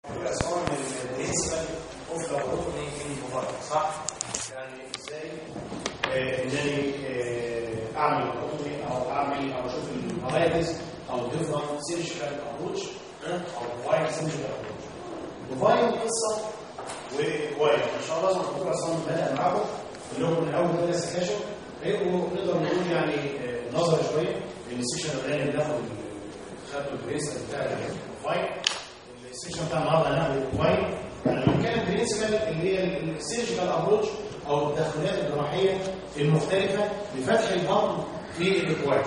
الاسوار من البرنسبل اوف لابوراتوري في الموبايل صح؟ يعني ازاي آه، انني آه، اعمل لابوراتوري او اعمل او اشوف الفرايتيز او ديفرنت سيرجيكال ابروتش او وايد سيرجيكال ابروتش ديفاين قصه ووايد ان شاء الله زي ما الدكتور عصام بدا معاكم اللي هو من اول ثلاث سكاشن هيبقوا نقدر نقول يعني آه، نظري شويه لان السيشن الاولاني بناخد خدوا البرنسبل بتاع الديفاين السيشن بتاع النهارده هنعمل كوين يعني بنتكلم برنسبل اللي هي السيرجيكال ابروتش او التدخلات الجراحيه المختلفه لفتح البطن في الاكواد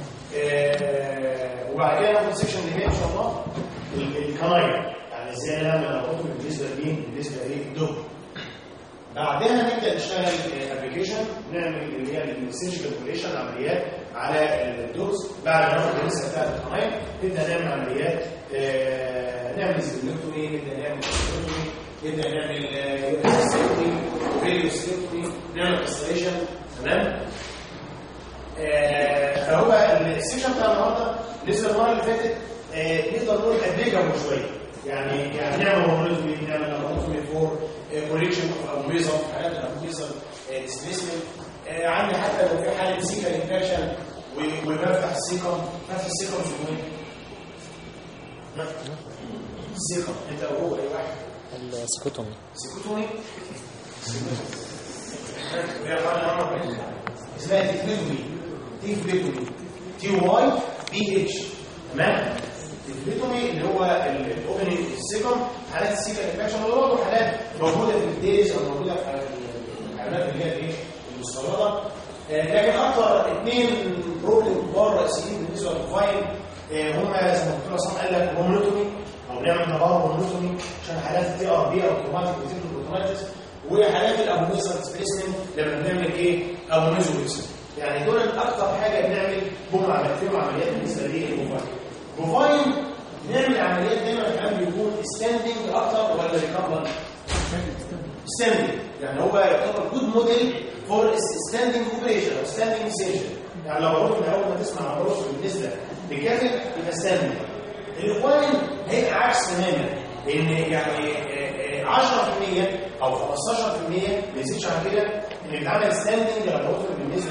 آه وبعد كده ناخد السيشن اللي جاي ان شاء الله ال- الكناين يعني ازاي نعمل ابروتش بالنسبه لمين؟ بالنسبه للدب بعدها نبدا نشتغل ابلكيشن نعمل اللي هي السيرجيكال اوبريشن عمليات على الدوز بعد ما ناخد اللسه بتاعت القناين نبدا نعمل عمليات آه، نعمل سبلكتومي نبدا نعمل سبلكتومي نبدا نعمل سيرجري وفيديو سيرجري نعمل انستليشن تمام آه، فهو السيشن بتاع النهارده بالنسبه للمره اللي فاتت آه، نقدر نقول اديجر شويه يعني يعني نعمل مونولوجي نعمل مونولوجي فور كوليكشن اوف اميزر حالات الاميزر ديسبيسمنت عندي حتى لو في حاله سيكا انفكشن وبفتح السيكم فتح السيكم في وين؟ السيكم انت او هو اي واحد السكوتومي سيكوتوني وهي قاعدة مرة اسمها تكليتومي تكليتومي تي واي بي اتش تمام التكليتومي اللي هو الاوبننج السيكم حالات السيكا انفكشن ولا برضه حالات موجوده في الديز او موجوده في الحالات اللي هي الايه المستورده آه، لكن اكثر اثنين بروبلم كبار رئيسيين بالنسبه للفاين هم زي ما الدكتور عصام قال لك هومونوتومي او نعمل تبرع هومونوتومي عشان حالات التي ار بي او تروماتيك بروتونايتس وحالات الابونيزر ديسبيسمنت لما بنعمل ايه ابونيزوليزم يعني دول اكتر حاجه بنعمل هم عمليات عمليات بالنسبه للبوفاين بوفاين نعمل عمليات دايما كمان بيكون ستاندنج اكتر ولا ريكفر ستاندنج يعني هو يعتبر جود موديل فور ستاندنج اوبريشن او ستاندنج سيرجن يعني لو قلت من اول ما تسمع عن الرسل بالنسبه لكاتب يبقى ستاندنج الاخوان هيبقى عكس تماما لان يعني آه، آه، 10% او 15% ما يزيدش عن كده ان بيتعمل ستاندنج للرسل بالنسبه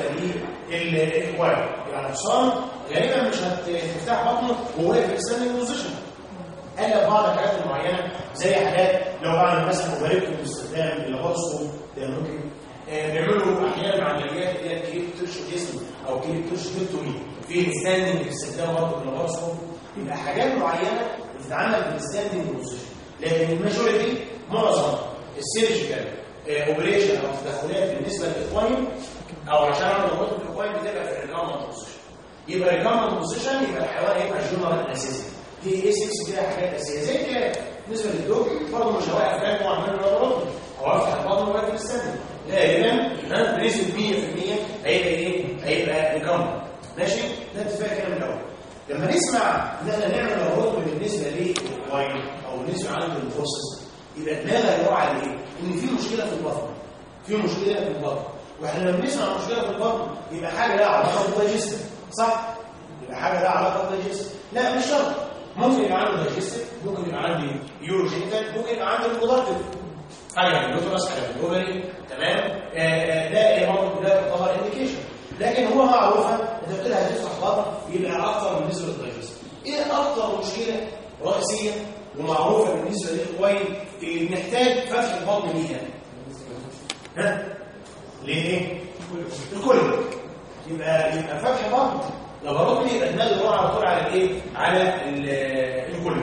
للاخوان يعني الحصان غالبا مش هتفتح بطنه وهو واقف في ستاندنج بوزيشن الا بعض الحاجات المعينه زي حاجات لو بعمل مثلا مباركه باستخدام اللابوسكوب ده ممكن آه، بيعملوا احيانا عمليات اللي هي كليب ترش جسم او كليب ترش دكتوري في ستاندنج باستخدام برضه اللابوسكوب يبقى حاجات معينه بتتعمل بالستاندنج بوزيشن لكن الماجوريتي معظم السيرجيكال اوبريشن او التدخلات بالنسبه للاخوان او عشان اعمل ربط الاخوان بتبقى في الريكامنت بوزيشن يبقى ريكامنت بوزيشن يبقى الحيوان هيبقى الجنرال الاساسي في اي 6 فيها حاجات اساسيه زي كده بالنسبه للدوج برضه مش هوقف فاهم واعمل له ربط او افتح البطن واقف السن غالبا ها بنسبه 100% هيبقى ايه؟ هيبقى ريكامنت ماشي؟ ده اتفاق كده من الاول لما نسمع ان احنا نعمل ربط بالنسبه للواين او بالنسبه عند البروسيس يبقى دماغك يروح على ايه؟ ان في مشكله في البطن في مشكله في البطن واحنا لما بنسمع عن مشكله في البطن يبقى حاجه لها علاقه بالدايجستيف صح؟ يبقى حاجه لها علاقه بالدايجستيف لا مش شرط ممكن يبقى عندي دايجستيف ممكن يبقى عندي يوروجينيتال ممكن يبقى عندي ريبرودكتيف حاجه في اليوترس حاجه في الاوفري تمام آه، آه، ده ايه برضه ده يعتبر انديكيشن لكن هو معروفه انت بتقول هتفتح بطن يبقى اكتر بالنسبه للدايجستيف ايه اكتر مشكله رئيسيه ومعروفه بالنسبه للاخوين اللي بنحتاج فتح البطن ليها ها ليه الكل يبقى يبقى فتح بطن لو بطن يبقى دماغي يروح على طول على الايه على ال- الكل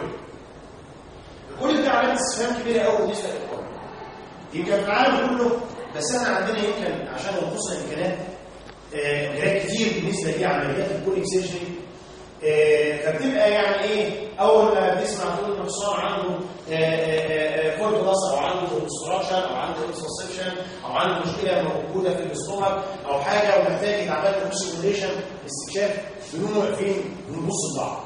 الكل ده علامه استفهام كبيره قوي بالنسبه للكل يمكن في العالم كله بس احنا عندنا يمكن عشان نخص امكانيات آه، امكانيات كتير بالنسبه لعمليات الكوليك سيرجري آه، فبتبقى يعني ايه اول ما بنسمع تقول ان الحصان عنده فورت بلس او عنده obstruction او عنده انسسبشن او عنده مشكله موجوده في الاستومك او حاجه ومحتاج يتعمل له سيموليشن استكشاف بنقوم واقفين ونبص لبعض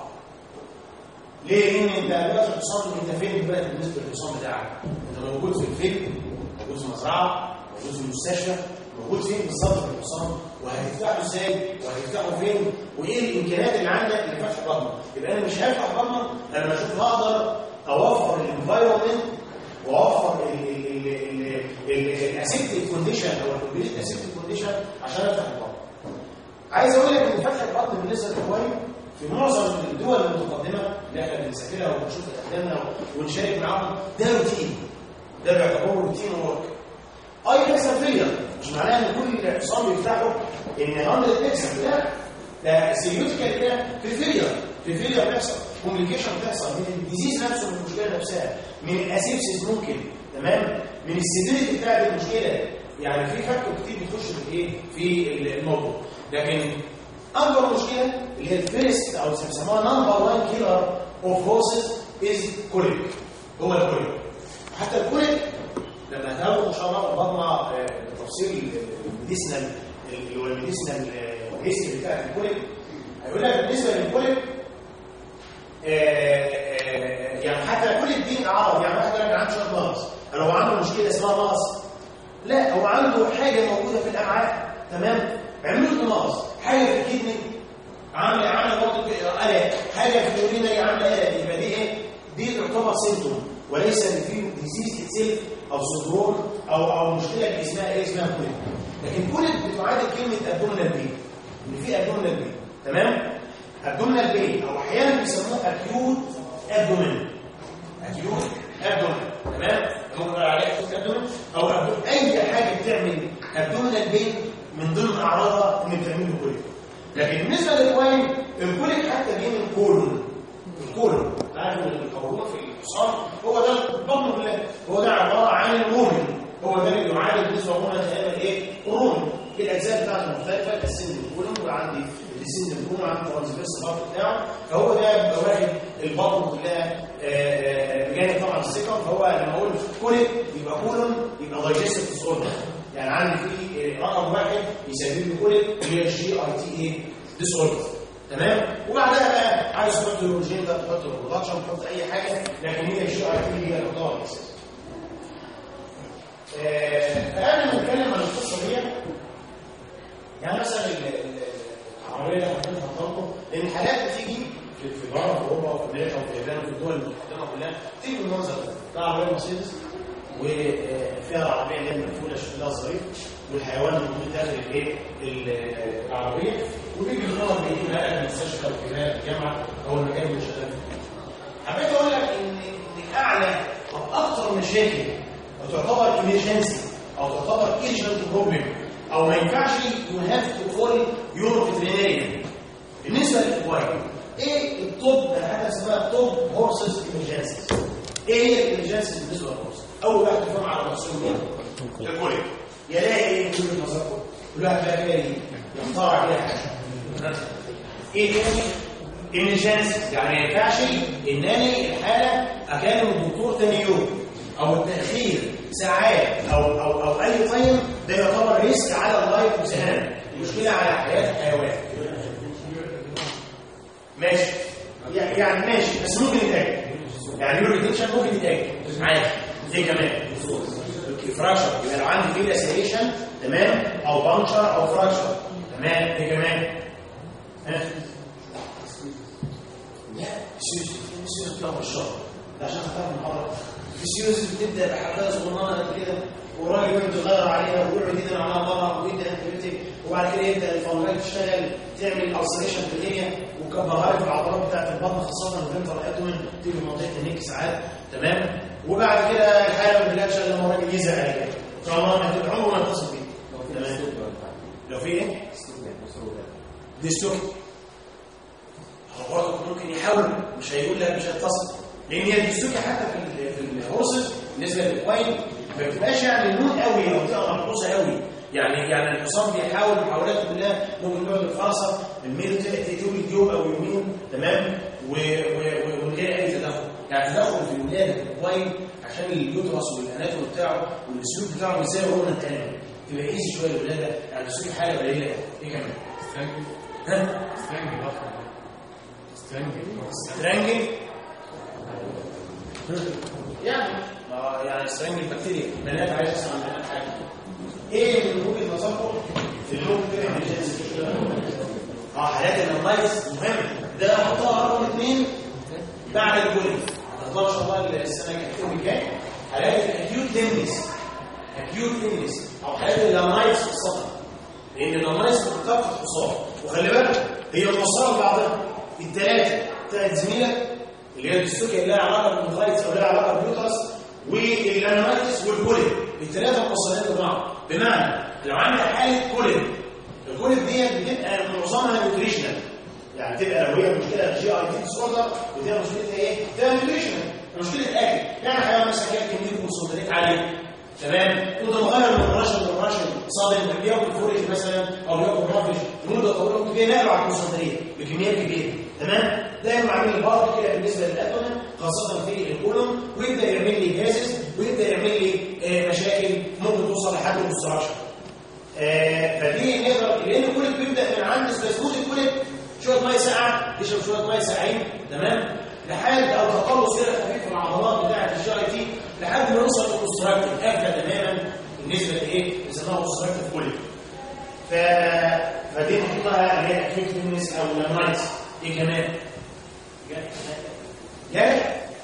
ليه؟ لان انت دلوقتي الحصان انت فين دلوقتي بالنسبه للحصان بتاعك؟ انت موجود في الفيلم موجود في مزرعه موجود في المستشفى موجود فين بالظبط في الحصان وهتفتحه ازاي وهتفتحه فين وايه الامكانيات اللي عندك لفتح بطنه يبقى انا مش هفتح بطنه انا لما اشوف هقدر اوفر الانفايرمنت واوفر الاسيبتيك كونديشن او الكومبليت اسيبتيك كونديشن عشان افتح البطن عايز اقول لك ان فتح البطن بالنسبه للاخوان في معظم الدول المتقدمه اللي احنا بنسافرها وبنشوف قدامنا ونشارك معاهم ده روتين ده بيعتبره روتين ورك اي بيحصل فيلير مش معناه ان كل اعتصام بيفتحه ان 100 بيحصل لا ده سيوتيكال كده في فيلير في فيلير بيحصل كوميونيكيشن بتحصل من الديزيز نفسه من المشكله نفسها من الاسيبسيس ممكن تمام من السيفيريتي بتاعت المشكله يعني في فاكتور كتير بيخش في ايه في الموضوع لكن اكبر مشكله اللي هي الفيرست او بيسموها نمبر 1 كيلر اوف هورسز از كوليك هو الكوليك حتى الكوليك لما هتاخدوا ان شاء الله ربطنا تفصيل الميديسنال اللي هو الميديسنال هيستوري بتاعت الكوليك هيقول لك بالنسبه للكوليك يعني حتى كل الدين اعراض يعني واحد يقول لك عنده شويه نقص لو عنده مشكله اسمها نقص لا هو عنده حاجه موجوده في الامعاء تمام عملوا له نقص حاجه في الكدني عامله عامله برضه قلق حاجه في اليورينا عامله قلق يبقى دي ايه دي تعتبر سيمتوم وليس ان في ديزيز اتسيلف او سندروم او او مشكله اللي اسمها ايه اسمها كوليك لكن كوليك بتعادل كلمه ابدومينال بين ان في ابدومينال بين تمام ابدومينال بين او احيانا بيسموه اكيوت ابدومين اكيوت ابدومين تمام ممكن نقول عليه اكيوت ابدومين او أبدومين. اي حاجه بتعمل ابدومينال بين من ضمن اعراضها ان بتعمل له كوليك لكن بالنسبه للكوين الكوليك حتى جه من الكولون الكولون عارف الكولون في الحصان هو ده البطن بالله هو ده عباره عن الرومن هو ده اللي يعالج بالنسبه لنا تقريبا ايه الرومن في الاجزاء بتاعته المختلفه كالسن الكولون وعندي السن الكولون عندي ترانسفيرس بارت بتاعه فهو ده بيبقى واحد البطن كلها بجانب طبعا السكر فهو لما اقول كوليك يبقى كولون يبقى دايجستيف ديسوردر يعني عندي في رقم واحد يسبب لي كوليك اللي هي الجي اي تي اي ديسوردر تمام وبعدها بقى عايز تحط الروجين ده تحط البرودكشن تحط اي حاجه لكن هي الجي اي تي هي الخطوه الاساسيه فانا بنتكلم عن القصه دي يعني مثلا العربيه اللي حطيتها لكم لان الحالات بتيجي في في بره في اوروبا وفي امريكا وفي اليابان وفي الدول المتقدمه كلها تيجي بالمنظر ده ده عربيه مرسيدس وفيها العربيه اللي هي المقفوله شكلها ظريف والحيوان موجود داخل الايه العربيه وبيجي النور بيجي بقى المستشفى والكبار الجامعه او المكان اللي شغال فيه حبيت اقول لك ان ان اعلى واكثر مشاكل وتعتبر ايمرجنسي او تعتبر ايرجنت بروبلم او ما ينفعش يو هاف تو كول يورو فيترينيريان بالنسبه للكوين ايه الطب حاجه اسمها توب هورسز ايمرجنسيز ايه هي الايمرجنسيز بالنسبه للهورس اول واحد يفهم على الرسول مين الكوليك يلاقي ايه كل نظركم كل واحد بقى كده يختار كده حاجه ايه تاني ايمرجنسي يعني ما ينفعش انني الحاله اكلم الدكتور تاني يوم او التاخير ساعات او او او اي طيب ده يعتبر ريسك على اللايف وسهام مشكله على حياه الحيوان ماشي يعني ماشي بس ممكن يتاكل يعني يورو ريتنشن ممكن يتاكل عادي زي كمان فراكشر يبقى لو عندي فيه لاسيريشن تمام او بانشر او فراكشر تمام ايه كمان ها لا السيوز بتاع الشهر ده عشان خاطر المحاضره السيوز بتبدا بحبايه صغننه قد كده والراجل يقعد يغير عليها ويقعد يدينا معاها بره ويدي انتبيوتيك وبعد كده يبدا الفنجات تشتغل تعمل السريشن في الدنيا وكبهاري في العضلات بتاعت البطن خاصه الفنتر ابدومن تيجي في منطقه النيك ساعات تمام وبعد كده الحاله ما بتلاقيش الا لما الراجل يزعل عليها فعمره ما تبقى عمره ما يتصل بيه تمام لو في ايه؟ ديستوك هو برضه ممكن يحاول مش هيقول لك مش هيتصل لان هي الديستوكي حتى في في الهورسز بالنسبه للكوين ما بتبقاش يعني نون قوي او تبقى مرقوصه قوي يعني يعني الحصان بيحاول محاولاته كلها ممكن يقعد الفرصه الميل تقول الجوب او يمين تمام ومن غير اي تدخل يعني تدخل في الولاده الكوين عشان اليوترس والاناتوم بتاعه والسلوك بتاعه مش زي الهرمون الثاني تبقى ايزي شويه الولاده يعني السلوك حاله قليله ايه كمان؟ ها؟ سترانجل يعني يعني سترانجل بكتيريا بنات عايز اسمع عن بنات حاجه ايه من وجهه نظركم اللي ممكن تعمل اه حالات الانلايز مهم ده احطها رقم اثنين بعد الجولي ان شاء الله السنه الجايه كام حالات الاكيوت ليمنس اكيوت ليمنس او حالات اللامايتس خاصه لان اللامايتس بتتفق حصان وخلي بالك هي موصله لبعضها الثلاثه بتاعت زميلك اللي هي الدستوكيا اللي لها علاقه بالمخايتس او لها علاقه باليوترس والانامايتس والكولين الثلاثه موصلين لبعض بمعنى لو عندك حاله كولين الكولين ديت بتبقى معظمها نيوتريشنال يعني تبقى لو هي مشكله جي اي تي ديس اوردر بتبقى مشكلتها ايه؟ بتبقى نيوتريشنال مشكله اكل يعني حيوان مثلا كان كميه كونسنتريت عاليه تمام كنت مغير من راشن لراشن صادم بياكل فورج مثلا او بياكل رافش لمده طويله ممكن ينقل على الكونسنتريت بكميات كبيره تمام دايما عامل البعض كده بالنسبه للاتوم خاصه في الكولوم ويبدا يعمل لي جازز ويبدا يعمل لي آه مشاكل ممكن توصل لحد الاستراكشر آه فدي نقدر لان الكوليك بيبدا من عند سبيسموز الكوليك شويه ميه ساقعه تشرب شويه ميه ساقعين تمام لحد او تقلص كده خفيف في العضلات بتاعه الجي اي تي لحد ما يوصل للاستراكتيف قافله تماما بالنسبه لايه؟ بيسموها الاستراكتيف كوليك ف... فدي نحطها اللي هي اكيوت فينس او لامايتس ايه كمان؟ جاي؟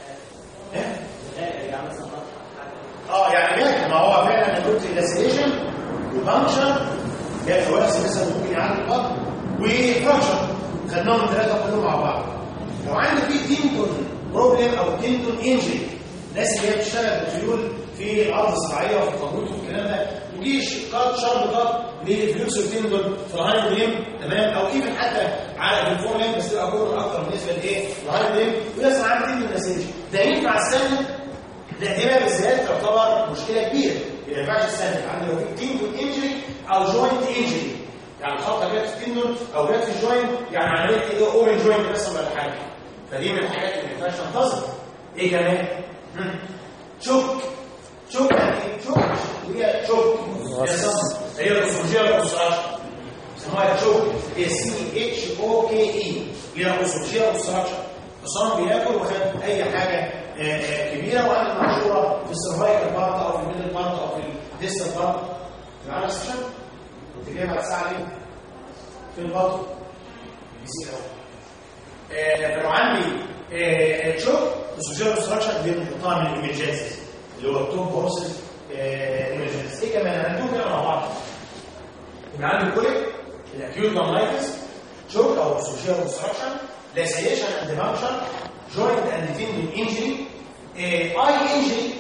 اه يعني جاي ما هو فعلا انا قلت لاسيليشن وفانكشن جاي حواس مثلا ممكن يعدي البطن وفانكشن خدناهم الثلاثه كلهم مع بعض لو عندي في تيمتون بروبلم او تيمتون انجري الناس اللي هي بتشتغل بالخيول في الارض الزراعيه وفي التمويل والكلام ده تجيش كات شارب كات للفلوكسو تندون في الهايند ريم تمام او ايفن حتى على الفور لين بس تبقى كور اكتر بالنسبه لايه؟ الهايند ريم ولازم عندي تندون مسيج ده ينفع السنه لا دي بقى بالذات تعتبر مشكله كبيره ما ينفعش السنه عندي لو في تندون انجري او جوينت انجري يعني الخطه جت في تندون او جت في جوينت يعني عمليه ايه اوبن جوينت مثلا ولا حاجه فدي من الحاجات اللي ما ينفعش تنتظر ايه كمان؟ شك شك يعني شك هي شك هي الاسوجيه الاسراج اسمها شك هي سي اتش او كي اي هي الاسوجيه الاسراج الحصان بياكل وخد اي حاجه كبيره وعمل مشهوره في السرفايكال بارت او في الميدل بارت او في الديستال بارت معانا سيشن كنت جايب على الساعه ليه؟ في البطن بيسير اهو فلو عندي شوك السوشيال ستراكشر دي بنحطها من الايمرجنسيز اللي هو التوب بورسز ايمرجنسيز ايه كمان هندوه كده مع بعض يبقى عندي كوليك الاكيوت داملايتس شوك او السوشيال ستراكشر لاسيشن اند فانكشن جوينت اند تندون انجري اي انجري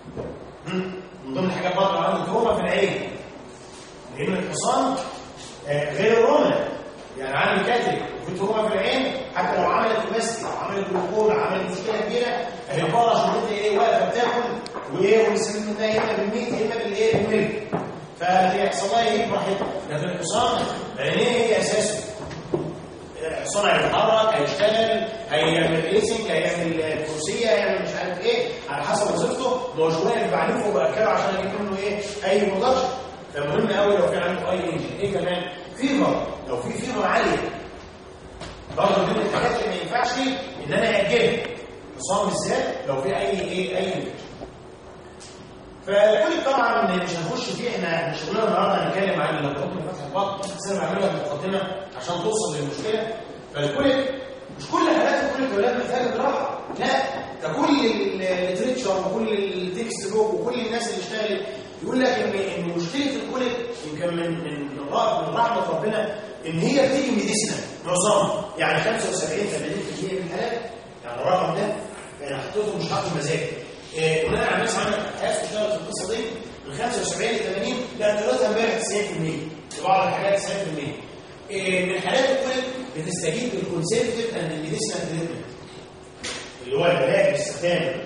من ضمن الحاجات برضه عندي تروما في العين لان الحصان غير الرومان يعني عامل كاتريك وفي تروما في العين حتى لو عملت بلاستيك او عملت جلوكوما عملت مشكله كبيره هي بره شغلتها ايه واقفه بتاكل وايه والسمين ده يا اما بالميت يا اما بالايه بالملك فهيحصل لها ايه براحتها لكن الحصان عينيه هي اساسه الحصان هيتحرك هيشتغل هيعمل ريسنج هيعمل فروسيه هيعمل مش عارف ايه على حسب وظيفته مش واقف بعلوفه وباكله عشان اجيب منه ايه اي مضرش فمهم قوي لو في عنده اي انجن ايه كمان فيفر لو في فيفر عاليه برضه من الحاجات اللي ما ينفعش ان انا اجلها الحصان بالذات لو في اي ايه اي انفكشن فكل طبعا مش هنخش فيه احنا مش شغلنا النهارده هنتكلم عن البطن فتح البطن بس انا بعمل لك مقدمه عشان توصل للمشكله فالكوليك مش كل حالات الكوليك ولاد محتاجه جراحه لا ده كل الليتريتشر وكل التكست بوك وكل الناس اللي اشتغلت يقول لك ان ان مشكله الكوليك يمكن من من من رحمه ربنا ان هي بتيجي ميديسنا معظمها يعني 75 80% من الحالات يعني الرقم ده انا حطيته مش حاطط مزاج بناء على الناس عملت ابحاث واشتغلت في القصه دي من 75 ل 80 لا دلوقتي امبارح 90% في بعض الحالات 90% من حالات الكوليك بتستجيب للكونسيرفتيف اند ميديسنال تريتمنت اللي هو العلاج باستخدام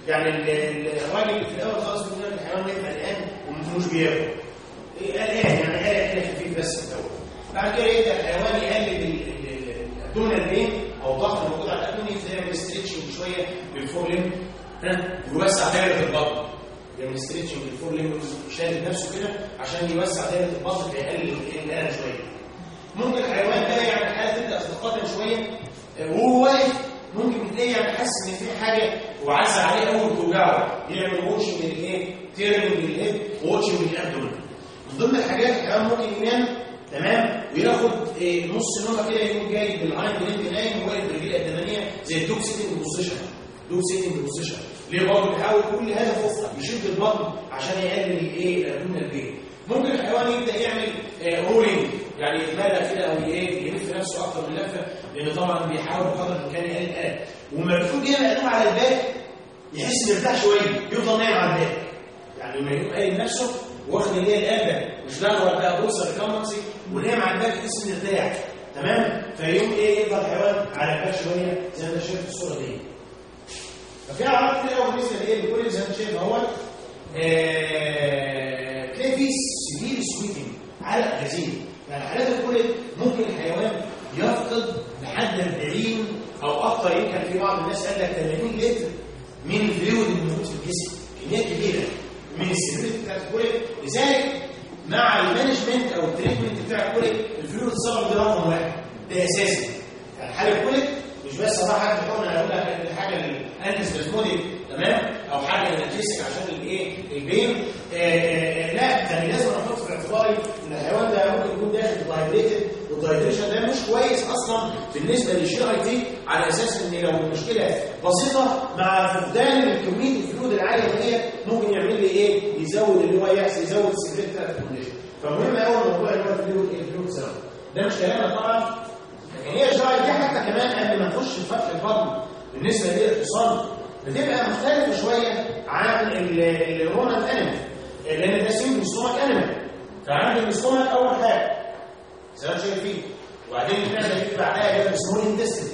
يعني ال- ال- الراجل في الاول خالص بيقول لك الحيوان يبقى قلقان ومش بياكل إيه، قلقان يعني قلق كده خفيف بس في الاول بعد كده يبدا الحيوان يقلل ال- ال- ال- الابدومينال بين او الضغط الموجود على الابدومين يعمل ستريتشنج شويه بالفور ليم ها يوسع دايره البطن يعمل ستريتشنج بالفور ليم شادد نفسه كده عشان يوسع دايره البطن فيقلل الالم شويه ممكن الحيوان ده يعني الحاله تبدا تتقدم شويه آه، وهو واقف ممكن تلاقيه يعني حاسس ان في حاجه وعزة عليه قوي بتوجعه يعمل ووتشنج للايه؟ تيرنج للهيد ووتشنج للابدومين من ضمن الحاجات الحيوان ممكن ينام تمام وياخد آه، نص نومه كده يقوم جاي بالهايند لينك نايم وواقف برجليه القدمانيه زي الدوب سيتنج بوزيشن دوب سيتنج بوزيشن ليه برضه بيحاول كل هدفه يشد البطن عشان يقلل الايه الابدومينال بين ممكن الحيوان يبدا يعمل رولينج يعني يتملى كده او ايه يلف نفسه اكتر من لفه لان طبعا بيحاول بقدر الامكان يقلل الالم وما بيكون جاي مقلوب على الباك يحس انه ارتاح شويه يفضل نايم على الباك يعني لما يكون قايل نفسه واخد اللي هي القلبه مش لاغوه بقى بوصه ريكمبنسي ونايم على الباك يحس انه ارتاح تمام فيقوم ايه يفضل الحيوان على الباك شويه زي ما انت شايف في الصوره دي ففي اعراض كتير قوي بالنسبه لايه لكل زي ما انت شايف اهوت آه، تلاقي في سبيل سويتنج علق غزير يعني حالات الكل ممكن الحيوان يفقد لحد 40 او اكثر يمكن في بعض الناس قال لك 80 لتر من الفلويد الموجود في الجسم كميات كبيره من السبيل بتاعت الكل لذلك مع المانجمنت او التريتمنت بتاع الكل الفلويد الصلب ده رقم واحد ده اساسي يعني حاله الكل مش بس صراحه حاجه بتقول انا اقول لك حاجه الانتي سباسموديك تمام او حاجه انرجيسك عشان الايه البين آه، آه، آه، لا يعني لازم احط في اعتباري ان الحيوان ده ممكن يكون داخل دايبريتد والدايبريشن ده مش كويس اصلا بالنسبه للشي اي تي على اساس ان لو المشكله بسيطه مع فقدان الكميه الفلود العاليه دي ممكن يعمل لي ايه يزود اللي هو يحصل يزود السكريت بتاعت الكونديشن فمهم قوي الموضوع اللي هو الفلود ايه الفلود سيرم ده مش كلامنا طبعا لكن هي الشرعي دي حتى كمان قبل ما نخش في فتح البطن بالنسبه للاتصال بتبقى مختلفه شويه عن ال- الرومان انيمال لان ده سيمبل ستومك انيمال فعندي الستومك اول حاجه زي ما انتم شايفين وبعدين المعده دي بعدها جاب سمول انتستين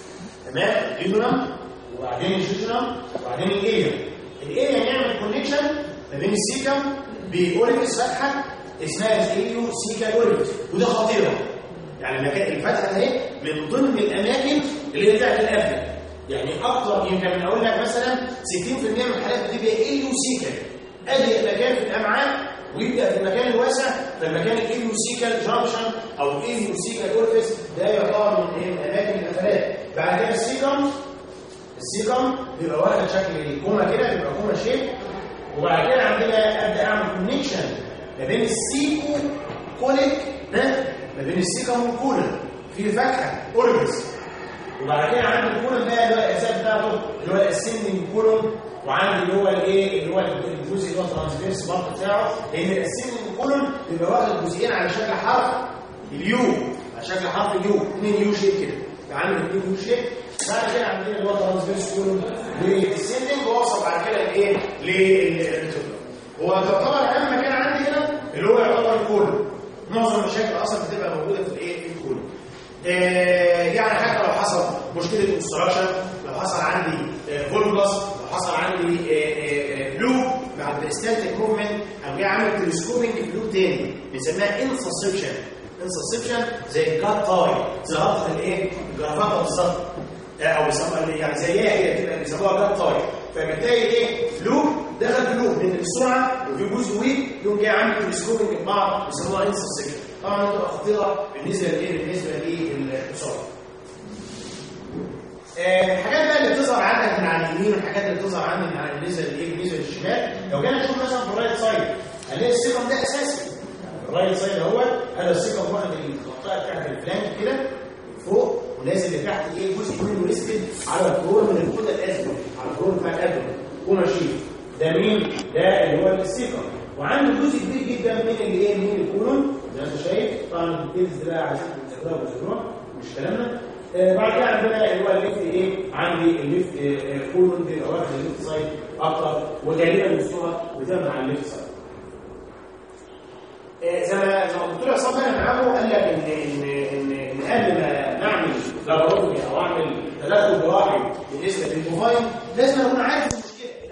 تمام الجينوم وبعدين الجيجنوم وبعدين الايه الايه يعمل كونكشن ما بين السيكم باوريكس فتحه اسمها الايو سيكا اوريكس وده خطيره يعني المكان الفتحه اهي من ضمن الاماكن اللي هي بتاعت الابدن يعني اكتر يمكن من اقول لك مثلا 60% من الحالات بتبقى ايو سيكا اضيق مكان في الامعاء ويبدا في المكان الواسع فالمكان الايوسيكال جانكشن او الايوسيكال اورفيس ده يعتبر من ايه من اماكن القفلات بعد كده السيكم السيكم بيبقى واخد شكل الكوما كده بيبقى كوما شيب وبعد كده عندنا ابدا اعمل كونكشن ما بين السيكو كوليك ده ما بين السيكم والكولن في فتحه اورفيس وبعد كده عندي الكولون بقى اللي هو الاساس بتاعته اللي هو الاسندنج كولون وعندي اللي هو الايه اللي هو الجزء اللي هو ترانسفيرس برضه بتاعه لان الاسندنج كولون بيبقى واخد جزئين على شكل حرف اليو على شكل حرف اليو اثنين يو شيب كده فعندي اثنين يو شيب بعد كده عندنا اللي هو ترانسفيرس كولون والاسندنج واوصل بعد كده لايه للريتوبلر هو تعتبر اهم مكان عندي هنا اللي هو يعتبر الكولون معظم المشاكل اصلا بتبقى موجوده في الايه في الكولون آه، يعني حتى لو حصل مشكله اوبستراكشن لو حصل عندي فولفلس لو حصل عندي بلوب بعد الستاتيك موفمنت او جاي عامل تلسكوبنج بلوب تاني بنسميها انسسبشن انسسبشن زي الجات تاي زي ربطه الايه الجرافطه بالظبط آه، او بيسموها يعني زيها كده بتبقى بيسموها جات تاي فبالتالي ايه فلوب دخل فلوب من السرعه وفي جزء ويك يقوم جاي عامل تلسكوبنج ببعض بيسموها انسسبشن طبعا بتبقى خطيره بالنسبه لايه بالنسبه للاصابه آه، الحاجات بقى اللي بتظهر عندك من على اليمين والحاجات اللي بتظهر عندك من على بالنسبه لايه بالنسبه للشمال لو جينا نشوف مثلا في الرايت سايد هنلاقي السيكم ده اساسي الرايت سايد اهو هذا السيكم واخد الخطاء بتاعت الفلانك كده فوق ونازل لتحت ايه جزء منه ريسكد على الفلور من الكودا الاسفل على الفلور بتاع الادم وماشي ده مين؟ ده اللي هو السيكم وعنده جزء كبير جدا من اللي ايه من الكولون زي ما انت شايف طبعا الديتيلز بقى عشان تقراها وتقراها مش كلامنا آه بعد كده عندنا اللي هو الليفت ايه عندي الليفت آه آه كولون دي او واخد الليفت سايد اكتر وغالبا نصها بتبقى مع الليفت سايد آه زي ما زي ما الدكتور عصام انا معاكم قال لك ان ان ان ان قبل ما نعمل لاباروتومي او اعمل تدخل جراحي بالنسبه للموبايل لازم اكون عارف المشكله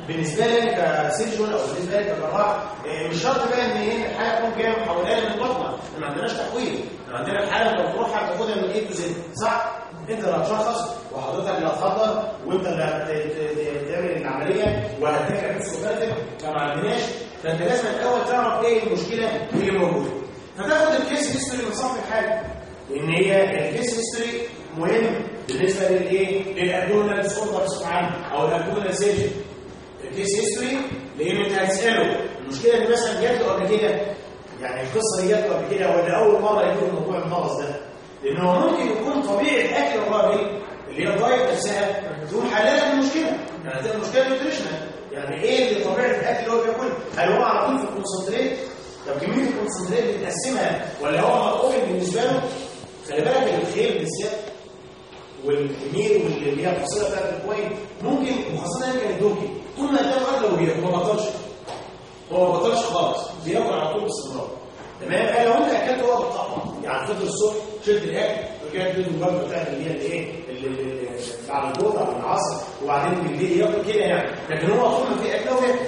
بالنسبه لي انا كسيرجون او بالنسبه لي كجراح آه، مش شرط بقى ان ايه الحاله تكون جايه محولها من البطنه احنا ما عندناش تحويل احنا عندنا الحاله انت بتروحها تاخدها من ايه تو زد صح انت اللي هتشخص وحضرتك اللي هتخطر وانت اللي هت- تعمل العمليه وهتذاكر بس وكاتب فما عندناش فانت لازم الاول تعرف ايه المشكله اللي موجوده فتاخد الكيس هيستوري من صف الحاله لان هي الكيس هيستوري مهم بالنسبه للايه للابدومينال ديس اوردر بصفه عامه او الابدومينال سيرجن الكيس هيستوري لان انت هتساله المشكله اللي مثلا جات له قبل كده يعني القصه دي جات له قبل كده ولا اول مره يكون الموضوع المغص ده لان هو ممكن يكون طبيعه اكل الراجل اللي هي الدايت نفسها تكون حلالة المشكله يعني ده المشكله نيوتريشنال يعني ايه اللي طبيعه الاكل اللي هو بياكله هل هو على طول في الكونسنتريت طب كميه الكونسنتريت بتقسمها ولا هو مطلوب بالنسبه له خلي بالك الخير بالذات والميل واللي هي الفصيله بتاعت الكوين ممكن وخاصه ان كان الدوكي طول ما قدام اغلب بياكل ما بطلش هو ما بطلش خالص بياكل على طول باستمرار تمام قال لو انت اكلت هو بتقطع يعني فطر الصبح شلت الاكل ورجعت تدي الوجبه بتاعت اللي هي الايه اللي- اللي- بعد الظهر او العصر وبعدين بالليل ياكل كده يعني لكن هو طول ما في اكل هو ياكل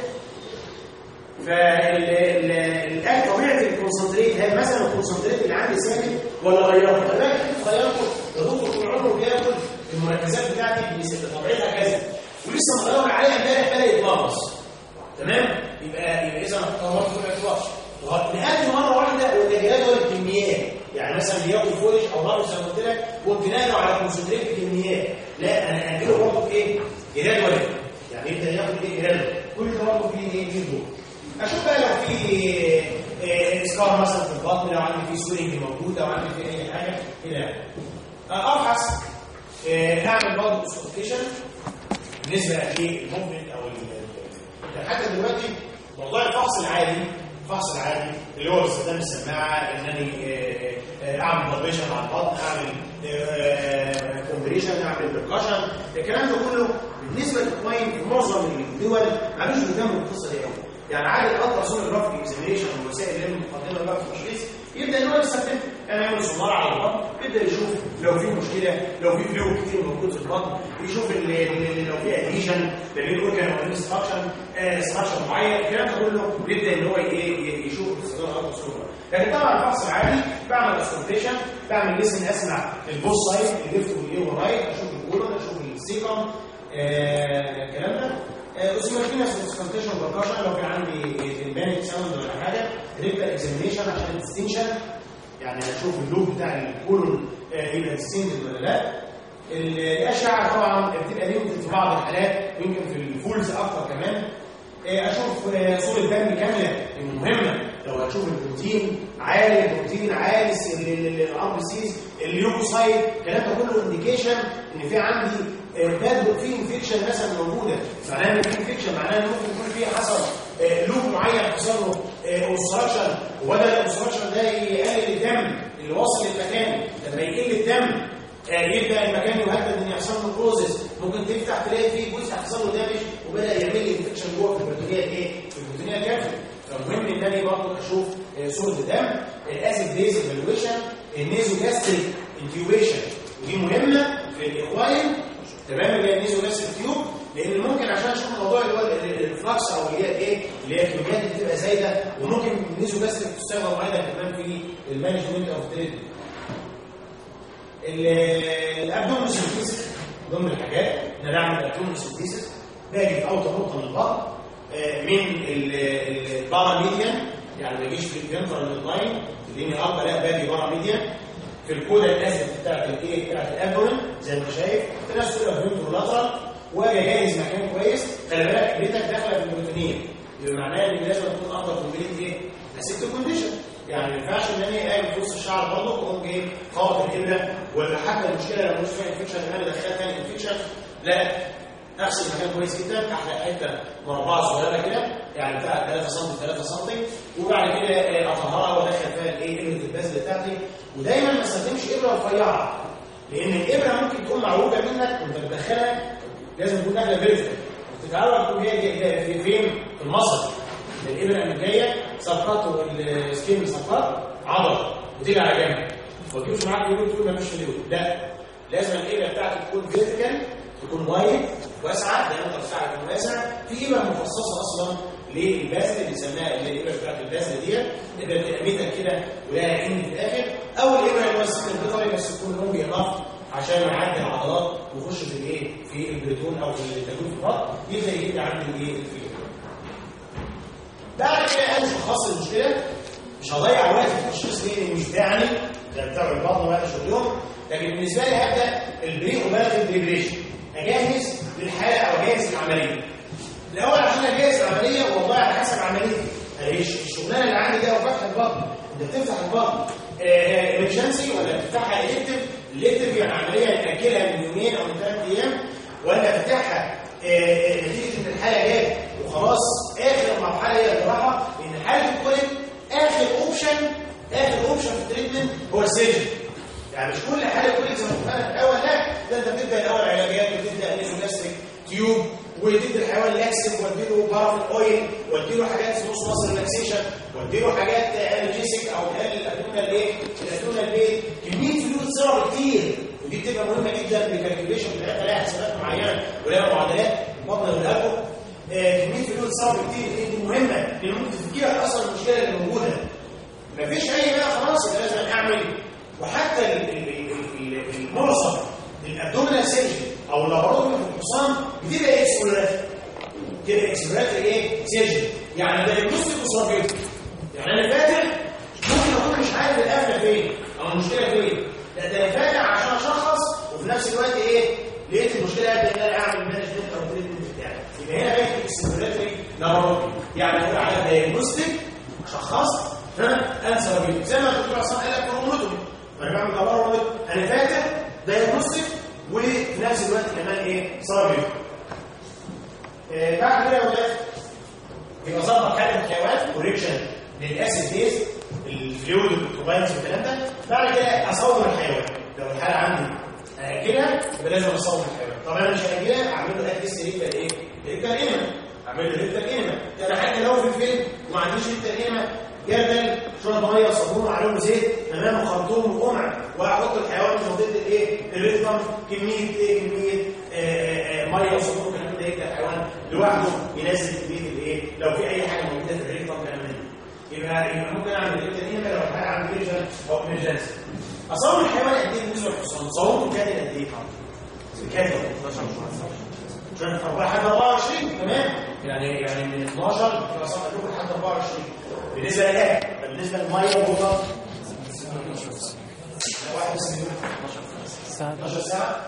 فالاكل طبيعه الكونسنتريت هل مثلا الكونسنتريت اللي عندي ثابت ولا غيرته؟ خلي بالك انت غيرته ده دكتور طول عمره بياكل المركزات بتاعتي طبيعتها كذا ولسه مغير عليها امبارح بدا يتلخبص تمام يبقى يبقى اذا طورت في الاعتبار نقلت مره واحده والتغييرات هو الكميات يعني مثلا بياكل فولش او رابط زي ما قلت لك كنت ناقله على كونسنتريت الكميات لا انا هنقله برضه في ايه؟ جرادوال يعني يبدا ياخد ايه جرادوال كل ده برضه فيه ايه؟ فيه دور اشوف بقى لو في آه، اسكار مثلا في البطن لو عندي في سوينج موجود او عندي في اي حاجه كده يعني. آه، ابحث آه، اعمل برضه اسكوتيشن بالنسبه للموفمنت او ال- ال- حتى دلوقتي موضوع الفحص العادي الفحص العادي اللي هو باستخدام السماعه انني آه، آه، اعمل بالبيشن على البطن اعمل كومبريشن اعمل بركشن الكلام ده كله بالنسبه للكلاين في معظم الدول مالوش بيهتموا بالقصه دي قوي يعني عادي الالترا سونوجرافيك اكزامينيشن والوسائل اللي هي المقدمه بقى في التشخيص يبدا ان هو يستخدم يعني يعمل سونار على البطن يبدا يشوف لو في مشكله لو في فلو كتير موجود في البطن يشوف ال- ال- لو في اديشن ما بين اورجان او انستراكشن استراكشر معين الكلام ده كله بيبدا ان هو ي- ي- يشوف باستخدام الالترا سونوجرافي لكن طبعا الفحص العادي بعمل اسكولتيشن بعمل ليسن اسمع البوث سايد الليفت والايه والرايت اشوف الكولون اشوف السيكم آه، الكلام ده اوسماتينس اسكولتيشن بركشن لو كان عندي البانيك ساوند ولا حاجه ريكتال اكزامينيشن عشان الديستنشن يعني اشوف اللوب بتاع الكولون آه، يبقى ديستنتد ولا لا الاشعه طبعا بتبقى ليمتد في بعض الحالات يمكن في الفولز اكتر كمان آه، اشوف آه، صوره دم كامله المهمه لو هتشوف البروتين عالي البروتين عالي الار بي سيز اليوكوسايت الكلام ده كله انديكيشن ان في عندي باد في انفكشن مثلا موجوده معناها ان في انفكشن معناها ان ممكن يكون في حصل آه، لوب معين حصل له اوبستراكشن وبدا الاوبستراكشن ده يقلل الدم اللي واصل للمكان لما يقل الدم آه، يبدا المكان يهدد ان يحصل له كروزس ممكن تفتح تلاقي فيه جزء حصل له دامج وبدا يعمل لي انفكشن جوه في البروتينيه ايه؟ في البروتينيه كافه فمهم ان انا برضه اشوف آه، صوره الدم الاسيد بيز ايفالويشن النيزو جاستريك انتيوبيشن ودي مهمه في الاخوان تمام اللي هي النيزو جاستريك تيوب لان ممكن عشان اشوف الموضوع اللي هو ال- ال- الفلكس او اللي هي ايه اللي هي الكميات اللي بتبقى زايده وممكن النيزو جاستريك تستخدم ايضا كمان في المانجمنت اوف تريتمنت الابدومين سينثيسيس ضمن الحاجات ان انا اعمل ابدومين سينثيسيس باجي في اوطى نقطه من البطن آه، من البارا ميديان يعني ما يجيش في الفنترال لاين اللي هي اربع لا باجي بارا ميديان في الكودا الاسد بتاعت الايه بتاعت الابدومين زي ما انت شايف في ناس كده فنترولاترال واجي جاهز مكان كويس خلي بالك ريتك داخله في البروتينيه يبقى معناه ان لازم تكون افضل كومبليت ايه؟ اسيبت كونديشن يعني ما ينفعش ان انا قاعد في وسط الشعر برضه واقوم جاي خابط الابره ولا حتى المشكله لو مش فيها انفكشن ان انا دخلت تاني انفكشن لا اغسل مكان كويس جدا احلق حته مربعه صغيره كده يعني بتاع 3 سم 3 سم وبعد كده آه، اطهرها وادخل فيها الايه ابره البذل بتاعتي ودايما ما استخدمش ابره رفيعه لان الابره ممكن تكون معوجه منك وانت بتدخلها لازم تكون داخله فيرتيكال تتعرف تكون جايه جايه في فين في المصل الابره اللي جايه سقط والسكين سقط عضله وتيجي على جنب ما تجيبش معاك يقول تقول ما فيش فلويد لا لازم الابره بتاعتك تكون فيرتيكال تكون وايد واسعه دايمتر بتاعها يكون واسع في ابر مخصصه اصلا للبذل اللي بنسميها اللي هي الابر بتاعت البذل ديت اللي بتبقى ميتة كده ولها عين في الاخر او الابره اللي هو السكن البيطري بس تكون لون بيضاف عشان يعدي العضلات ويخش في الايه في البريتون او في التجويف في البطن يبدا يبدا عنده الايه الفيلم بعد كده انا شخص المشكله مش هضيع وقت في التشخيص ليه مش بتاعني ده بتاع البطن ولا شغلهم لكن بالنسبه لي هبدا البري اوبراتيف بريبريشن اجهز للحاله او اجهز للعمليه الاول عشان اجهز العمليه والله على حسب عمليتي يعني الشغلانه اللي عندي ده وفتح البطن انت بتفتح البطن ايمرجنسي ولا بتفتحها الكتف الكتف يعني عمليه ناجلها من يومين او من ثلاث ايام ولا بتفتحها نتيجه ان الحاله جايه وخلاص اخر مرحله هي الجراحه لان حاله الكوليك اخر اوبشن اخر اوبشن في التريتمنت هو السيرجن يعني مش كل حاله كوليك زي ما اتفقنا في الاول لا ده انت بتبدا الاول علاجات وتبدا نيزولاستيك تيوب وتدي الحيوان لاكسف واديله بارافين اويل واديله حاجات نص مصر ريلاكسيشن واديله حاجات انرجيسك او تقلل الادرينال ايه الادرينال بيت كميه فلوس صعبه كتير ودي بتبقى مهمه جدا بالكالكوليشن بتاعتها لها حسابات معينه ولها معادلات بطن والقلب كميه فلوس صعبه كتير دي مهمه لان ممكن تفكيرك اصلا المشكله اللي موجوده مفيش اي بقى خلاص يبقى لازم اعمل وحتى المعظم الابدومينال سيرجن او اللابراتوري في الحصان بتبقى اكسبلوراتري بتبقى اكسبلوراتري ايه سيرجن يعني ده يبص الاسرافيل يعني انا فاتح ممكن اكون مش عارف القفله فين او المشكله فين لا ده انا فاتح عشان اشخص وفي نفس الوقت ايه لقيت المشكله ابدا ان انا اعمل مانجمنت او تريتمنت بتاعي يبقى هنا بقى اكسبلوراتري لابراتوري يعني اقول على دايجنوستيك شخصت ها انسر بيه زي ما الدكتور عصام قال لك كرومولوتومي وانا بعمل تبرع انا فاتح دايجنوستيك وفي نفس الوقت كمان ايه صار بيه آه بعد كده يا ولاد يبقى ظبط حاله الحيوان كوريكشن للاسيد بيز الفلويد والكوباينز والكلام ده بعد كده اصور الحيوان لو الحاله عندي هاجلها يبقى لازم اصور الحيوان طب انا مش هاجلها اعمل له اكس ريكتال ايه؟ ريكتال انما اعمل له ريكتال انما ده انا حتى لو في الفيلم وما عنديش ريكتال انما جردل شويه ميه وصابون وعليهم زيت تمام خرطوم وقمع واحط الحيوان في منطقه الايه الريتم كميه ايه كميه آآ آآ ميه وصابون والكلام ده يبدا الحيوان لوحده ينزل كميه الايه لو في اي حاجه موجوده في الريتم كلام من يبقى يبقى ممكن اعمل الريتم لو حاجه عندي ريجن او امرجنسي اصور الحيوان قد ايه بالنسبه للحصان صورته كان قد ايه كان 12 لحد 24 تمام يعني يعني من 12 يبقى صح لحد 24 بالنسبه للاكل بالنسبه للميه والوضع واحد بس 12 ساعه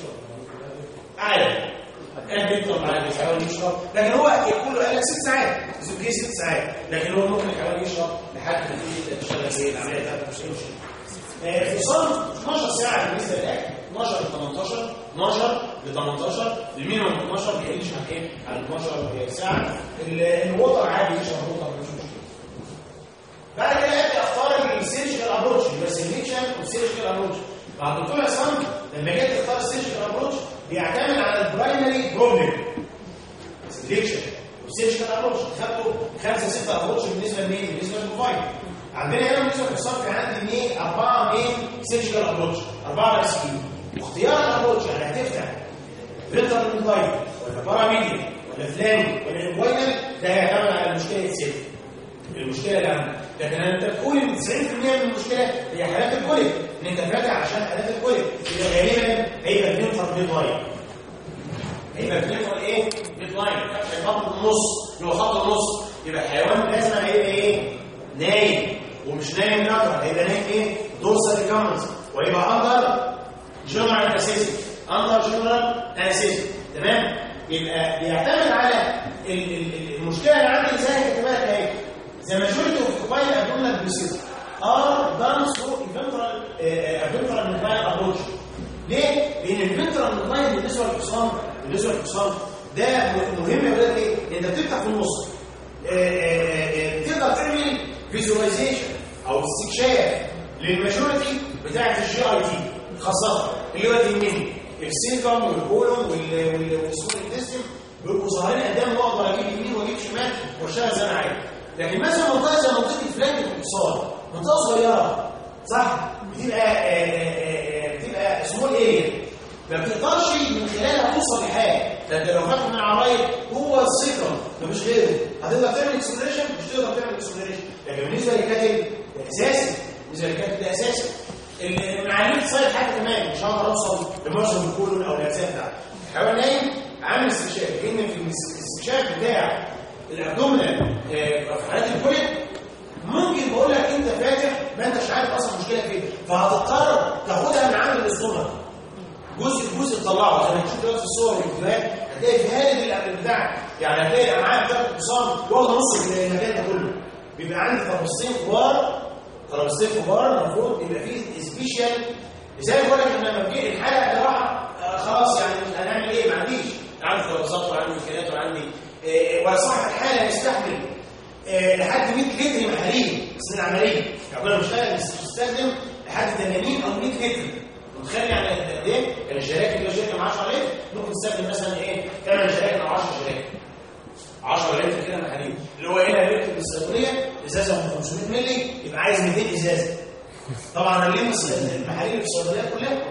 عادي كان بيطلب على بيحاول يشرب لكن هو يقول له قال لك ست ساعات زوجيه ست ساعات لكن هو ممكن يحاول يشرب لحد ما تيجي تشتغل زي العمليه بتاعته مش هيمشي الفصام 12 ساعه بالنسبه للاكل 12 ل 18 12 ل 18 المينيموم 12 بيقلش عن ايه؟ عن 12 ساعه الوتر عادي يشرب وتر مش مشكله بعد كده ابدا اختار السيرجيكال ابروتش يبقى سيلكشن والسيرجيكال ابروتش مع الدكتور عصام لما جيت تختار السيرجيكال ابروتش بيعتمد على البرايمري بروبلم سيلكشن والسيرجيكال ابروتش خدته خمسه سته ابروتش بالنسبه لمين؟ بالنسبه للموبايل عندنا هنا بالنسبه للحصان في عندي مين اربعه مين سيرجيكال ابروتش اربعه رئيسيين واختيار الابروتش يعني هتفتح فلتر الموبايل ولا باراميديا ولا فلاني ولا الموبايل ده هيعتمد على المشكله السيرجيكال المشكله اللي عندك لكن انت تقول ان 90% من المشكله هي حالات الكوليك ان انت فاتح عشان حالات الكوليك يبقى غالبا هيبقى الفلتر بيد لاين هيبقى الفلتر ايه بيد لاين خط النص اللي هو خط النص يبقى الحيوان لازم هيبقى ايه نايم ومش نايم نقر هيبقى نايم ايه دورسال ريكامنس ويبقى اندر جنرال انستيزي اندر جنرال انستيزي تمام يبقى بيعتمد على المشكله اللي عندي زي كتبها اهي The majority of combined abdominal procedures are done through ventral uh, ventral incline approach. ليه؟ لأن الفنترال incline بالنسبة للحصان بالنسبة للحصان ده مهم يا ولاد ليه؟ أنت بتفتح في النص تقدر تعمل فيزواليزيشن أو استكشاف للماجوريتي بتاعة الجي اي تي خاصة اللي هو تنين السيلكم والكولوم والسمول انتستين بيبقوا ظاهرين قدام واقدر اجيب يمين واجيب شمال واشتغل زي ما عايز لكن مثلا منطقه زي منطقه الفلانك الاتصال منطقه صغيره صح بتبقى بتبقى سمول اريا ما بتقدرش من خلالها توصل لحاجه ده انت لو فاتح من عرايب هو الثقه مفيش غيره هتقدر تعمل اكسلريشن مش تقدر تعمل اكسلريشن لكن بالنسبه للكاتب ده اساسي بالنسبه للكاتب ده اساسي المعاليم الصيد حتى كمان مش هقدر اوصل لمعظم الكولون او الاجزاء بتاعته الحيوان نايم عامل استكشاف لان في الاستكشاف بتاع الابدومينال في حالات الكوليك ممكن بقول لك انت فاتح ما انتش عارف اصلا المشكله فين فهتضطر تاخدها من عند الاستومك جزء جزء تطلعه زي ما تشوف دلوقتي في الصور والفيديوهات هتلاقي في هذه البتاع يعني هتلاقي الامعاء بتاعت الحصان واخده نص المكان ده كله بيبقى عندي ترابيزتين كبار ترابيزتين كبار المفروض يبقى فيه سبيشال زي ما بقول لك احنا لما بنجي الحلقه ده راح آه خلاص يعني هنعمل ايه ما عنديش عندي ترابيزات وعندي امكانيات وعندي آه وصاحب الحاله يستحمل آه لحد 100 لتر محاليل بس العمليه يعني كنا بنشتغل بنستخدم لحد 80 او 100 لتر متخيل يعني قد ايه كان الشراكه اللي شركه ب 10 لتر ممكن تستخدم مثلا ايه 8 شراكه او 10 شراكه 10 لتر كده محاليل اللي هو هنا لتر بالصيدليه ازازه من 500 مللي يبقى عايز 200 ازازه طبعا اللي المحاليل في الصيدليات كلها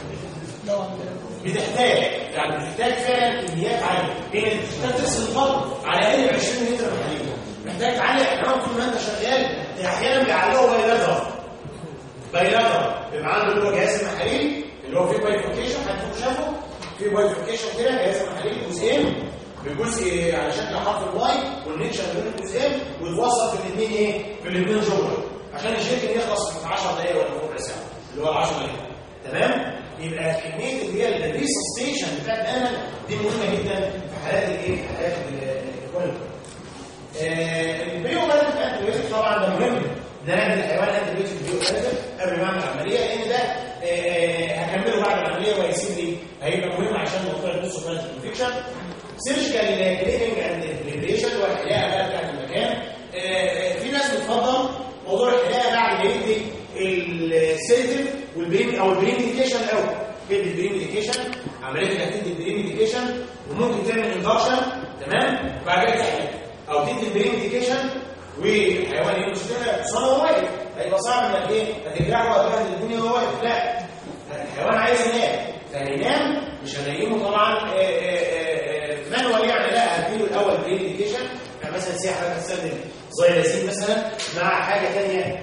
بتحتاج يعني بتحتاج فعلا كميات عاليه لان بتحتاج تغسل الفضل على الاقل 20 لتر محاليل محتاج تعلق احيانا طول ما انت شغال احيانا بيعلقوا بايلاترال بايلاترال بيبقى عنده اللي هو جهاز المحاليل اللي هو فيه بايفوركيشن حد فيكم شافه فيه بايفوركيشن كده جهاز المحاليل جزئين بجزء على شكل حرف الواي والنيتشر بين الجزئين ويتوصل في الاثنين ايه في الاثنين جوه عشان الشركه يخلص في 10 دقائق ولا ربع ساعه اللي هو 10 دقائق تمام يبقى كميه اللي هي الريسستيشن بتاعت الامل دي مهمه جدا في حالات الايه في حالات الكواليتي البيو بالانس انتيبيوتيك طبعا ده مهم ده نعمل الحيوان انتيبيوتيك بيو بالانس قبل ما اعمل العمليه لان ده هكمله بعد العمليه وهيسيب لي هيبقى مهم عشان موضوع البوست اوبرانت انفكشن سيرجيكال كليننج اند بريبريشن والحلاقه بقى بتاعت المكان في ناس بتفضل موضوع الحلاقه بعد ما يدي السيتيف والبريم او البريم ميديكيشن الاول تدي البريم ميديكيشن عمليه انك تدي البريم ميديكيشن وممكن تعمل اندكشن تمام وبعد كده تحلق او تدي البريم ميديكيشن والحيوان ايه مشكله صار هو واقف هيبقى صعب انك ايه هتجرحه وهتبهدل الدنيا وهو واقف لا الحيوان عايز ينام فهينام مش هنيمه طبعا مانوال يعني لا هديله الاول بريم ميديكيشن يعني مثلا سي حضرتك تستخدم زيلازين مثلا مع حاجه ثانيه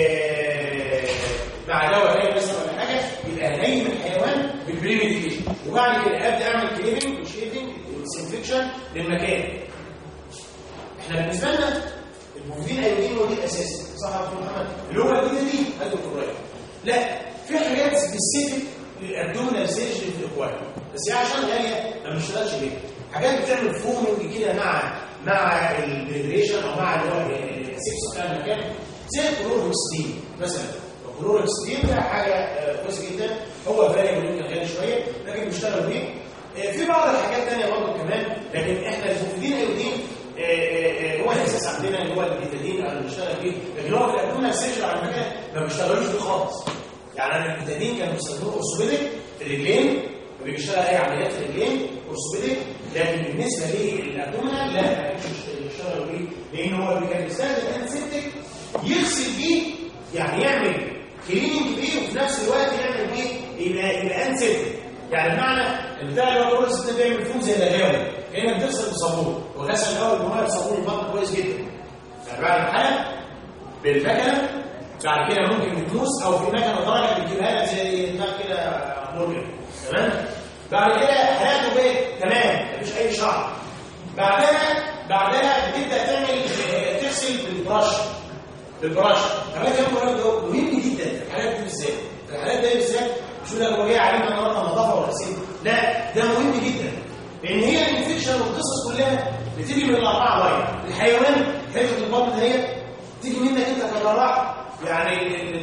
مع دواء ثاني مثلا ولا حاجه يبقى هنيم الحيوان بالبريم ميديكيشن وبعد كده ابدا اعمل كليبنج وشيدنج وديسنفكشن للمكان احنا بالنسبه لنا المفيدين ايودين هو دي الاساسي صح يا دكتور محمد اللي هو الدنيا دي قد الكبرية لا في حاجات سبيسيفيك للابدومينال سيرجري في الاكواد بس هي عشان غاليه ما بنشتغلش بيها حاجات بتعمل فومنج كده مع مع البريبريشن او مع اللي هو السيبس بتاع المكان زي الكلوروكسيدين مثلا الكلوروكسيدين ده حاجه كويسه جدا هو فارق ويمكن غالي شويه لكن بيشتغل بيه في بعض الحاجات الثانيه برضه كمان لكن احنا المفيدين ايودين هو الاساس عندنا اللي هو البيتادين اللي بنشتغل بيه لكن هو في الادويه السيرجري على فكره ما بيشتغلوش بيه خالص يعني انا البيتادين كانوا بيستخدموه اورثوبيديك في الرجلين بيشتغل اي عمليات في الرجلين اورثوبيديك لكن بالنسبه للابدومينال لا ما بيشتغلوا بيه لان هو كان بيستخدم انسيبتيك يغسل بيه يعني يعمل كليننج بيه وفي نفس الوقت يعمل بيه يبقى يبقى انسيبتيك يعني بمعنى البتاع اللي هو كل ست بيعمل فوق زي الغاوي كانك بتغسل بصابون وغسل الاول بميه بصابون البطن كويس جدا يعني بعد الحلقه بالمكنه بعد كده ممكن بتدوس او في مكنه درجه بتجيبها لك زي دماغ كده مورجن تمام بعد كده حلقته بقت تمام مفيش اي شعر بعدها بعدها بتبدا تعمل تغسل بالبرش بالبرش الحاجات دي مهم جدا في الحالات دي بالذات في الحالات دي بالذات مش يقول لك هو جاي علينا النهارده نظافه ولا غسيل لا ده مهم جدا لان هي الانفكشن والقصص كلها بتيجي من الاربعه لاين الحيوان حته البطن ديت تيجي منك انت كجراح يعني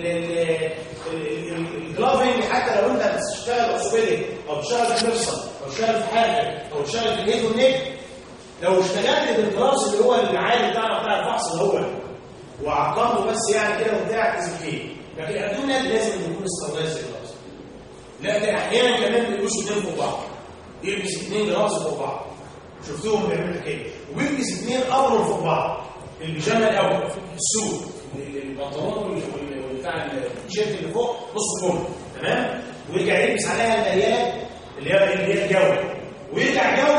الجلافنج حتى لو انت بتشتغل اورثوبيديك او بتشتغل في مفصل او بتشتغل في حاجه او بتشتغل في اليد والنك لو اشتغلت بالجلاس اللي هو العادي بتاعنا بتاع الفحص اللي هو وعقمته بس يعني كده وبتاع تزكيه لكن الادونا لازم يكون استخدام زي الجلاس لكن احيانا كمان بيلبسوا اثنين فوق بعض يلبس اثنين جلاس فوق بعض شفتوهم بيعملوا كده وبيلبس اثنين ابرو فوق بعض البيجامه الاول السود البنطلون بتاع التيشيرت اللي فوق نص كم تمام ويرجع يلبس عليها المليان اللي هي اللي هي الجو ويرجع جو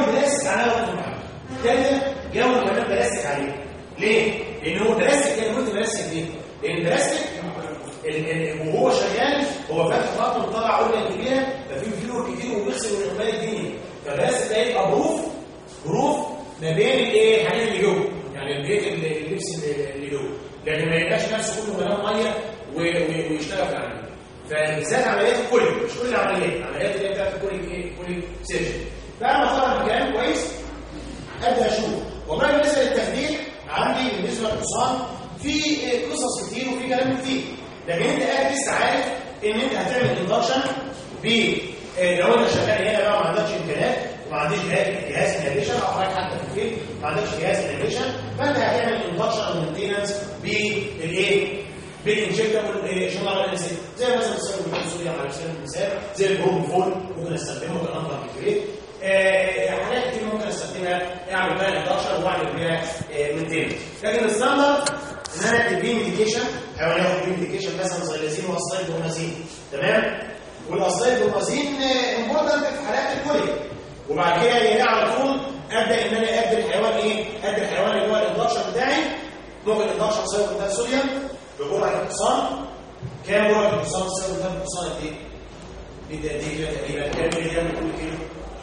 بلاستيك عليها وقت محمد الثالثه جو كمان بلاستيك عليه ليه؟ لان هو بلاستيك كان قلت بلاستيك ليه؟ لان البلاستيك ال- ال- وهو شغال هو فاتح خط وطلع اورجن كبيره ففي فلور كتير وبيغسل من عمال الدنيا فالبلاستيك ده يبقى بروف بروف ما بين الايه الحاجات اللي جوه يعني البيت اللي- اللبس اللي اللي جوه لكن ما يبقاش نفسه كله مليان ميه و- و- ويشتغل في العمليه فبالذات عمليات الكولي مش كل العمليات عمليات اللي هي بتاعت الكولي ايه كولي سيرجن فانا اختار مكان كويس ابدا اشوف والله بالنسبه للتخدير عندي بالنسبه للحصان في قصص كتير وفي كلام كتير لكن انت قاعد لسه عارف ان انت هتعمل اندكشن ب آه، لو انت شغال هنا بقى ما عندكش امكانيات وما عندكش جهاز جهاز انهبيشن او حضرتك حتى في البيت ما عندكش جهاز انهبيشن فانت هتعمل اندكشن او مينتيننس بالايه؟ بالانجكتابل جنرال انسيت زي مثلا السيرو بالانسولين على سبيل المثال زي البروموفول ممكن استخدمه كنمبر كبير آه، حاجات كتير ممكن استخدمها اعمل بقى 11 واعمل بيها مينتين لكن الستاندرد ان انا اكتب بيه ميديكيشن حيوان ياخد بيه ميديكيشن مثلا زي اللازين واصلايد بومازين تمام والاصلايد بومازين امبورتنت في حالات الكوليك وبعد كده يجي على طول ابدا ان انا ادي الحيوان ايه ادي الحيوان اللي هو الاندكشن بتاعي ممكن الاندكشن صيغه بتاع صوديوم بجرعه الحصان كام جرعه الحصان صيغه بتاع الحصان قد ايه؟ دي دي كده تقريبا كام ملي جرام كل كيلو؟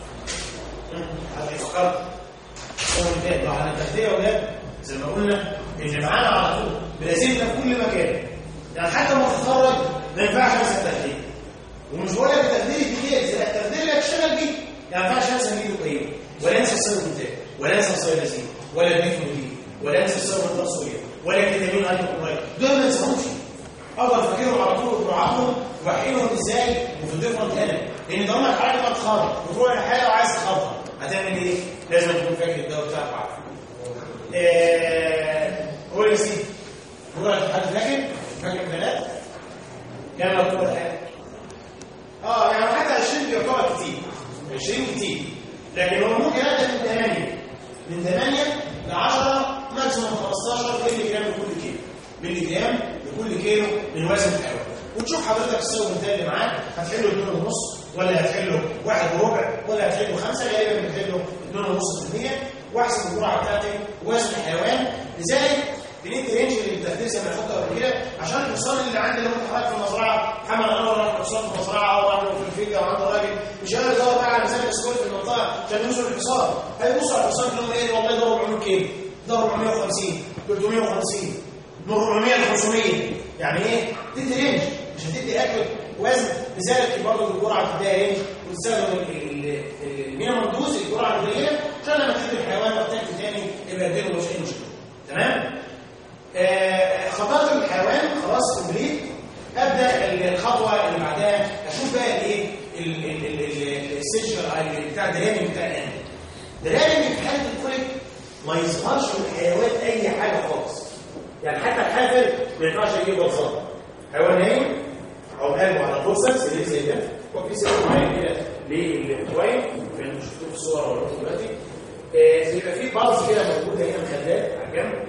حد يفكر هو الباقي لو على التغذيه يا ولاد زي ما قلنا ان معانا على طول بلازمنا في كل مكان يعني حتى لما تتخرج ما ينفعش انسى التغذيه ومش بقول لك التغذيه دي لا التغذيه اللي هتشتغل بيه يعني ما ينفعش انسى ميدو كريم ولا انسى الصيد بتاعي ولا انسى الصيلازين ولا البيفودين ولا انسى الصيد التصوير ولا الفيتامين هايبوكلايد دول ما ننساهمش افضل فاكرهم على طول وبراعتهم وبحيلهم ازاي وفي الديفرنت انا لان ضمنك حاجه ما تخرج وتروح لحاجه وعايز تخرج هتعمل ايه؟ لازم تكون فاكر الدواء بتاعك وعارفه. آه، قول يا سيدي قول حد فاكر؟ فاكر بنات؟ كام مكتوب الحاجه؟ اه يعني حتى 20 بيعتبر كتير 20 كتير لكن هو ممكن ابدا من 8 من 8 ل 10 ماكسيموم 15 مللي جرام لكل كيلو مللي جرام لكل كيلو من وزن الحيوان وتشوف حضرتك السوق ده اللي معاك هتحله 2 ونص ولا هتحله واحد وربع ولا هتحله 5 غالبا بتحله 2 ونص في المية واحسب الجرعه بتاعتك وزن الحيوان لذلك بنيت رينج اللي بتهديه زي ما حطها قبل كده عشان الحصان اللي عندي لو انت حضرتك في المزرعه محمد انور راح حصان في المزرعه او راح في الفيجا او عنده راجل مش قادر يدور بقى على ميزان الاسكول في المنطقه عشان يوصل الحصان هيبص على الحصان يقول ايه والله ده 400 كيلو ده 450 350 من 400 ل 500 يعني ايه؟ تدي رينج مش هتدي اكل وزن لذلك برضه الجرعه بتديها رينج وتستخدم المينيمم دوز الجرعه القليله عشان لما تدي الحيوان محتاج تاني يبقى اديله مش اي مشكله تمام؟ آه، خطوات الحيوان خلاص كومبليت ابدا الخطوه اللي بعدها اشوف بقى الايه السيرجر بتاع الدرامي بتاع الان درامي في حاله الكوليك ما يظهرش من الحيوان اي حاجه خالص يعني حتى الحافل ما ينفعش يجيب بلصات حيوان نايم او قلبه على بوكسكس اللي زي ده وفي سيستم معين كده للكوين في شفتوه في الصور ولا دلوقتي آه، بيبقى في بلص كده موجوده هنا مخدات على الجنب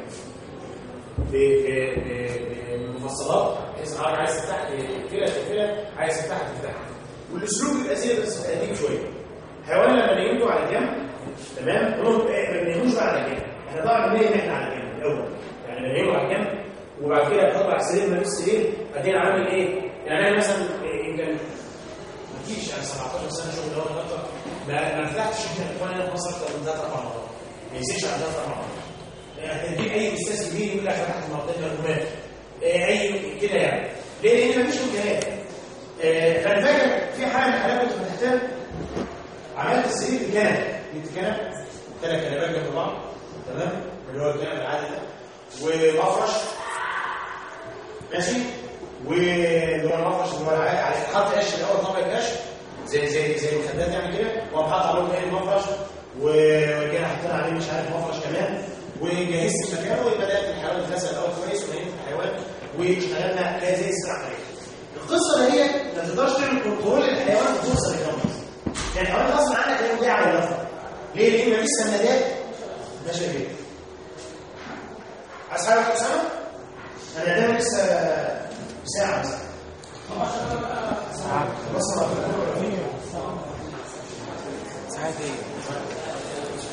بمفصلات بحيث حضرتك عايز تفتح كده كده عايز تفتح تفتحها والاسلوب بيبقى زي بس قديم شويه حيوان لما نيمته على جنب تمام هو ما بنيموش بقى على جنب احنا طبعا بننيم احنا على جنب الاول يعني بنيمه على جنب وبعد كده بطلع السرير ما فيش سرير بعدين عامل ايه؟ يعني انا مثلا إيه كان ما تجيش يعني 17 سنه شغل دوت اكتر ما ما فتحتش اخوانا في مصر اكتر من ثلاث اربع مرات ما يزيدش عن ثلاث اربع مرات تجيب اي استاذ كبير يقول لك فتحت مرتين الرمات اي كده يعني ليه لان مفيش امكانيات آه، فانا فاكر في حاجه من الحاجات كنت فتحتها عملت السرير بكنب جبت كنب ثلاث كنبات جنب بعض تمام اللي هو الكنب العادي ده ومفرش ماشي واللي هو المفرش اللي هو العادي على حط قش الاول طبق قش زي زي زي المخدات يعني كده وقام حاطط عليهم ايه المفرش وكده حطينا عليه مش عارف مفرش كمان وجهزت مكانه وبدات الحيوان يتغسل الاول كويس ونيمت الحيوان واشتغلنا كده زي الساعه القصه اللي هي ما تقدرش تعمل كنترول للحيوان توصل للجمهور يعني الحيوان غصب عنك هيقوم جاي على اللفه ليه؟ لان مفيش سندات ماشيه كده عايز حاجه يا اسامه؟ انا قدامي لسه ساعه مثلا ساعات ايه؟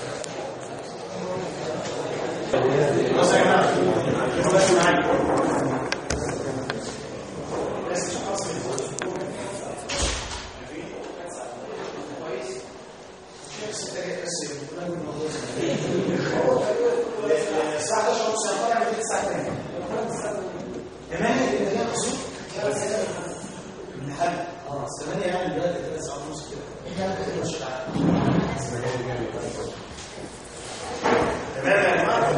بص يا جماعه شوفوا بس معايا بس خلاص من فوق. كويس شيخ ستة بس الساعة 11 ونص هنطلع من الساعة 8 8 اللي هي خصوص لحد اه 8 يعني دلوقتي 3 ساعات ونص كده مش تمام يا جماعه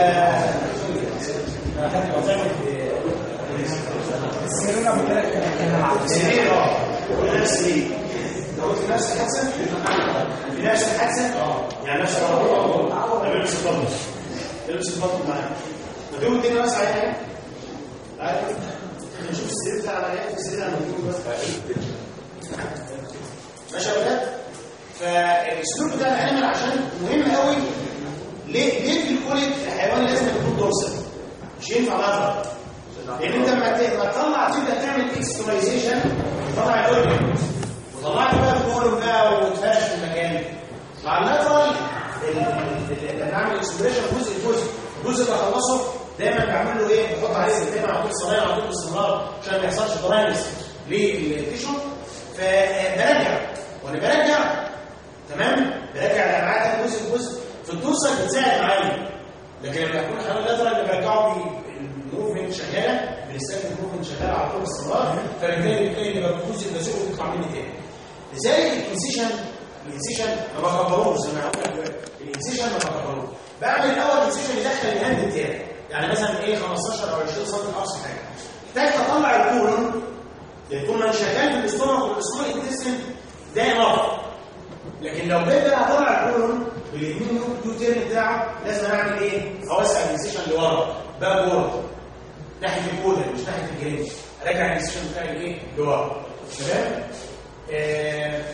ف السيرين ابو ثلاث كان مع سرير اه نفس ايه لو في نفس الحادثه في نفس الحادثه اه يعني نفس الرابط ده بيلبس البطن بيلبس البطن معاه ما تقول الدنيا بس على حاجه عارف نشوف السرير بتاع العمليات السرير على الموجود بس ماشي يا ولاد فالاسلوب بتاع الانيمال عشان مهم قوي ليه ليه في الكوليك الحيوان لازم يكون دورسال مش ينفع لازم لان انت لما ت- ما تطلع تبدا تعمل اكسترايزيشن تطلع الاورجن وطلعت بقى الكولوم بقى وتفرش في المكان مع اللاترال لما بعمل اكسبريشن جزء جزء الجزء اللي اخلصه دايما بعمل له ايه بحط عليه سلتين على طول صغير على طول باستمرار عشان ما يحصلش دراينس للتيشو فبرجع وانا برجع تمام برجع الابعاد جزء جزء في الدوسه بتساعد معايا لكن لما يكون حيوان لاترال اللي برجعه الموفمنت شغاله بنستخدم الموفمنت شغاله على طول باستمرار فبالتالي بتلاقي ان الجزء اللي بسوقه بيطلع مني تاني لذلك الانسيشن الانسيشن ما بكبروش زي ما هقول لك الانسيشن ما بكبروش بعمل الاول انسيشن يدخل الهاند بتاعي يعني مثلا ايه 15 او 20 سم اقصى حاجه احتاج اطلع الكولون يكون انا شغال في الاستومك والاسمول انتستين ده نار لكن لو جيت بقى اطلع الكولون بالاثنين يو تيرن بتاعه لازم اعمل ايه؟ اوسع الانسيشن لورا بقى جوه ناحيه الكودا مش ناحيه الجريد ارجع الانسيشن بتاعي لايه؟ لورا تمام؟ آه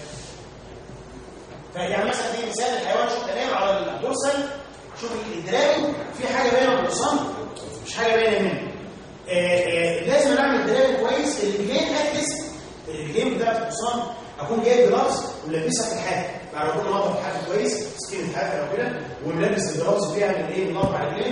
فيعني مثلا دي مثال الحيوان شوف تنام على الدورسال شوف الدراجون في حاجه باينه من الحصان مش حاجه باينه منه آه آه لازم اعمل دراجون كويس اللي جاي اكس اللي جاي بتاع الحصان اكون جايب جلافز ولابسها في الحاجه بعد ما اكون نظف الحاجه كويس سكين الحاجه او كده وملبس الجلافز فيها من ايه منظف على رجلين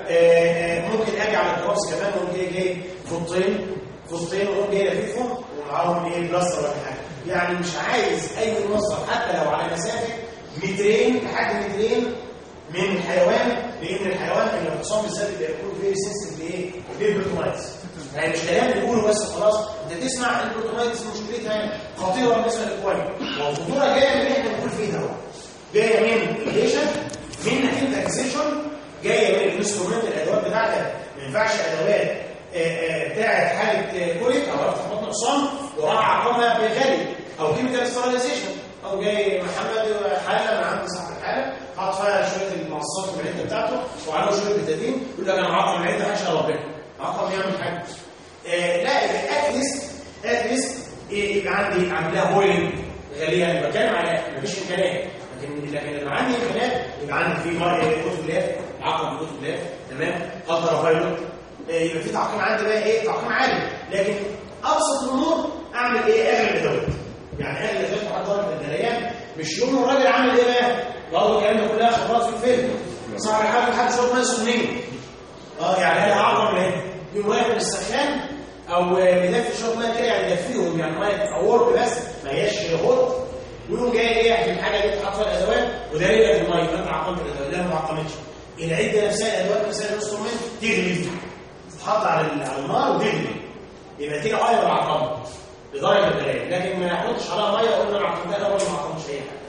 ممكن اجي على الجلافز كمان واقوم جاي جاي فوطين فوطين واقوم جاي لاففهم ومعاهم ايه بلاستر ولا حاجه يعني مش عايز اي منظف حتى لو على مسافه مترين لحد مترين من الحيوان لان الحيوان اللي الحصان بالذات بيكون فيه سنسيتيف لايه؟ للبروتونايتس يعني مش كلام بنقوله بس خلاص انت تسمع البروتونايتس مشكلتها خطيره بالنسبه للاخوان والخطوره جايه من اللي احنا بنقول فيه ده جايه من الليشن منك انت اكسيشن جايه من الانسترومنت الادوات بتاعتك ما ينفعش ادوات بتاعت حاله كوليك او رفع بطن حصان وراح عقمها بغالي او كيميكال ستيرلايزيشن او جاي محمد حاله من عند صاحب الحاله حط فيها شويه المعصات في العده بتاعته وعليه شويه بتادين يقول لك انا معقم العده عشان ربنا عقم يعمل حاجه آه لا يبقى اتليست اتليست يبقى عندي عاملها بويلنج غاليه انا بتكلم على مفيش امكانيات لكن لكن لما عندي امكانيات يبقى عندي في كتب لاف عقم كتب لاف تمام قدر بايلوت يبقى في تعقيم عندي بقى ايه تعقيم عالي لكن ابسط الامور اعمل ايه اغلب الادوات يعني اغلب الادوات بتاعت درجه الجريان مش يوم الراجل عامل ايه بقى برضه الكلام ده كلها خبرات في الفيلم صاحب الحاجه لحد شرب ميه سخنيه اه يعني انا اعظم ايه يوم واقف السخان او مدفي شرب ميه كده يعني يدفيهم يعني ميه تعور بس ما هياش هوت ويقوم جاي ايه في الحاجه اللي بتحط فيها الادوات وده ليه الميه ما انت عقمت الادوات لا ما عقمتش العده نفسها الادوات نفسها الانسترومنت تغلي تتحط على على النار وتغلي يبقى كده ميه معقمه لدرجه الغليان لكن ما نحطش عليها ميه اقول انا عقمتها انا ولا ما عقمتش اي حاجه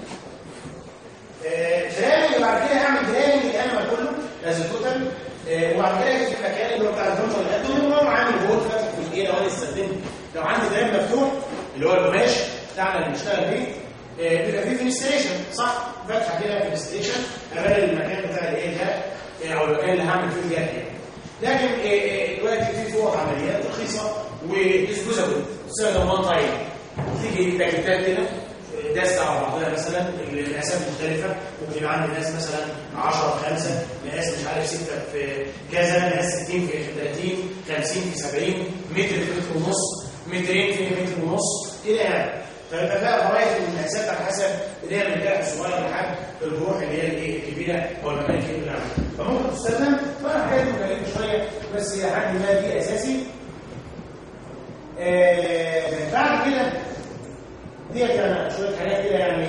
درامي وبعد كده هعمل درامي للانيمال كله لازم توتال وبعد كده اجي في المكان اللي هو بتاع الفلتر الادومي واقوم عامل هول فاتح في الايه لو انا استخدمت لو عندي درام مفتوح اللي هو القماش بتاعنا اللي بنشتغل بيه بيبقى فيه فينستريشن صح فتحه كده فينستريشن امال المكان بتاع الايه ده او المكان اللي هعمل فيه الجهاز يعني لكن دلوقتي في فوق عمليات رخيصه وديسبوزابل تستخدم وان تايم تيجي باكيتات كده داست على بعضها مثلا المقاسات مختلفه ممكن يبقى عندي ناس مثلا 10 في 5 مقاس مش عارف 6 في كذا مقاس 60 في 30 50 في 70 متر في متر ونص مترين في متر ونص كده يعني فيبقى فيها فرايتي من المقاسات على حسب اللي هي من الجرح الصغير لحد الجروح اللي هي الايه الكبيره او المكان الكبير اللي عندنا فممكن تستخدم طبعا حاجات مكلفه شويه بس الى حد ما دي اساسي آه بعد كده ديت انا شويه حاجات كده يعني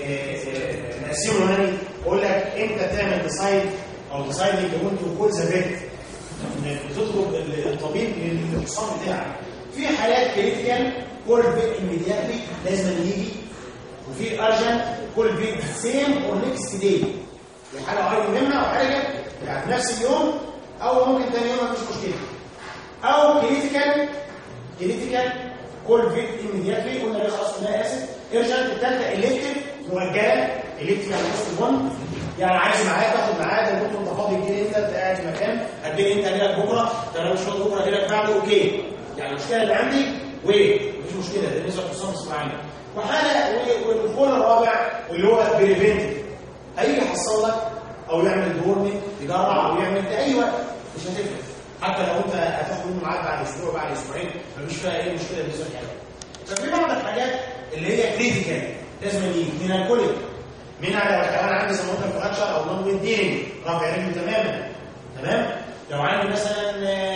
نقسمهم يعني اقول لك انت تعمل ديسايد او ديسايدنج وانت كل ذا بيت بتطلب الطبيب للحصان بتاعك في حالات كريتيكال كل بيت ايميدياتلي لازم يجي وفي ارجنت كل بيت سيم اور نيكست داي دي حاله غير مهمه او حاجه يعني نفس اليوم او ممكن تاني يوم مفيش مشكله او كريتيكال كريتيكال كل بيت ايميدياتلي قلنا ليه خلاص قلنا اسف ارجنت الثالثه الكتف مؤجله الكتف يعني نص بون يعني عايز معايا تاخد معايا ده كنت انت فاضي تجي انت انت قاعد في مكان هتجي انت اجي لك بكره ده انا مش فاضي بكره اجي لك بعده اوكي يعني المشكله اللي عندي ويت مفيش مشكله ده بالنسبه للحصان اسماعيل وحاله والكون الرابع اللي هو بريفنتيف هيجي يحصل لك او يعمل دورمنت يجرع او يعمل في اي وقت مش هتفرق حتى لو انت هتاخد منه ميعاد بعد اسبوع بعد اسبوعين مفيش فيها اي مشكله بالنسبه لك ففي بعض الحاجات اللي هي كريتيكال لازم يجي من الكوليك منها لو الحيوان عندي زي ما قلت فراكشر او نون ويندينج رفع رجله تماما تمام لو عندي مثلا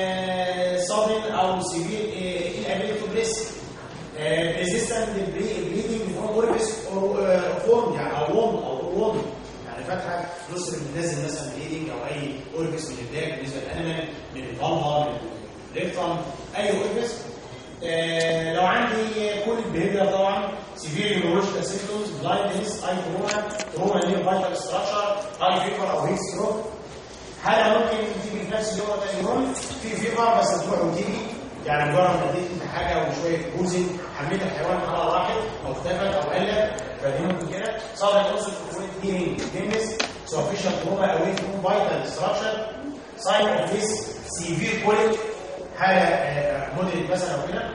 صابن او سيفير inability to breathe resistant bleeding from orifice or form يعني او ووند او ووند يعني فتحه نص بتنزل مثلا بليدنج او اي اورفيس من الداك بالنسبه للانيمال من الفالفا من الريكتم اي اورفيس آه لو عندي كل البيهيفير طبعا سيفير نيورولوجيكال سيمبتومز بلايندنس اي تروما تروما نير فايتال ستراكشر اي فيفر او هيت ستروك حاله ممكن تيجي في نفس اليوم تاني يوم في فيفر بس تروح وتيجي يعني مجرد ما اديت انت حاجه وشويه جوزن حميت الحيوان حاله راحت او اختفت او قلت فدي ممكن كده صار يوصل كومبوننت هيلينج ديمس سفيشنت تروما اوي فروم فايتال ستراكشر ساين اوف ذيس سيفير كوليك حاله مودريت مثلا او كده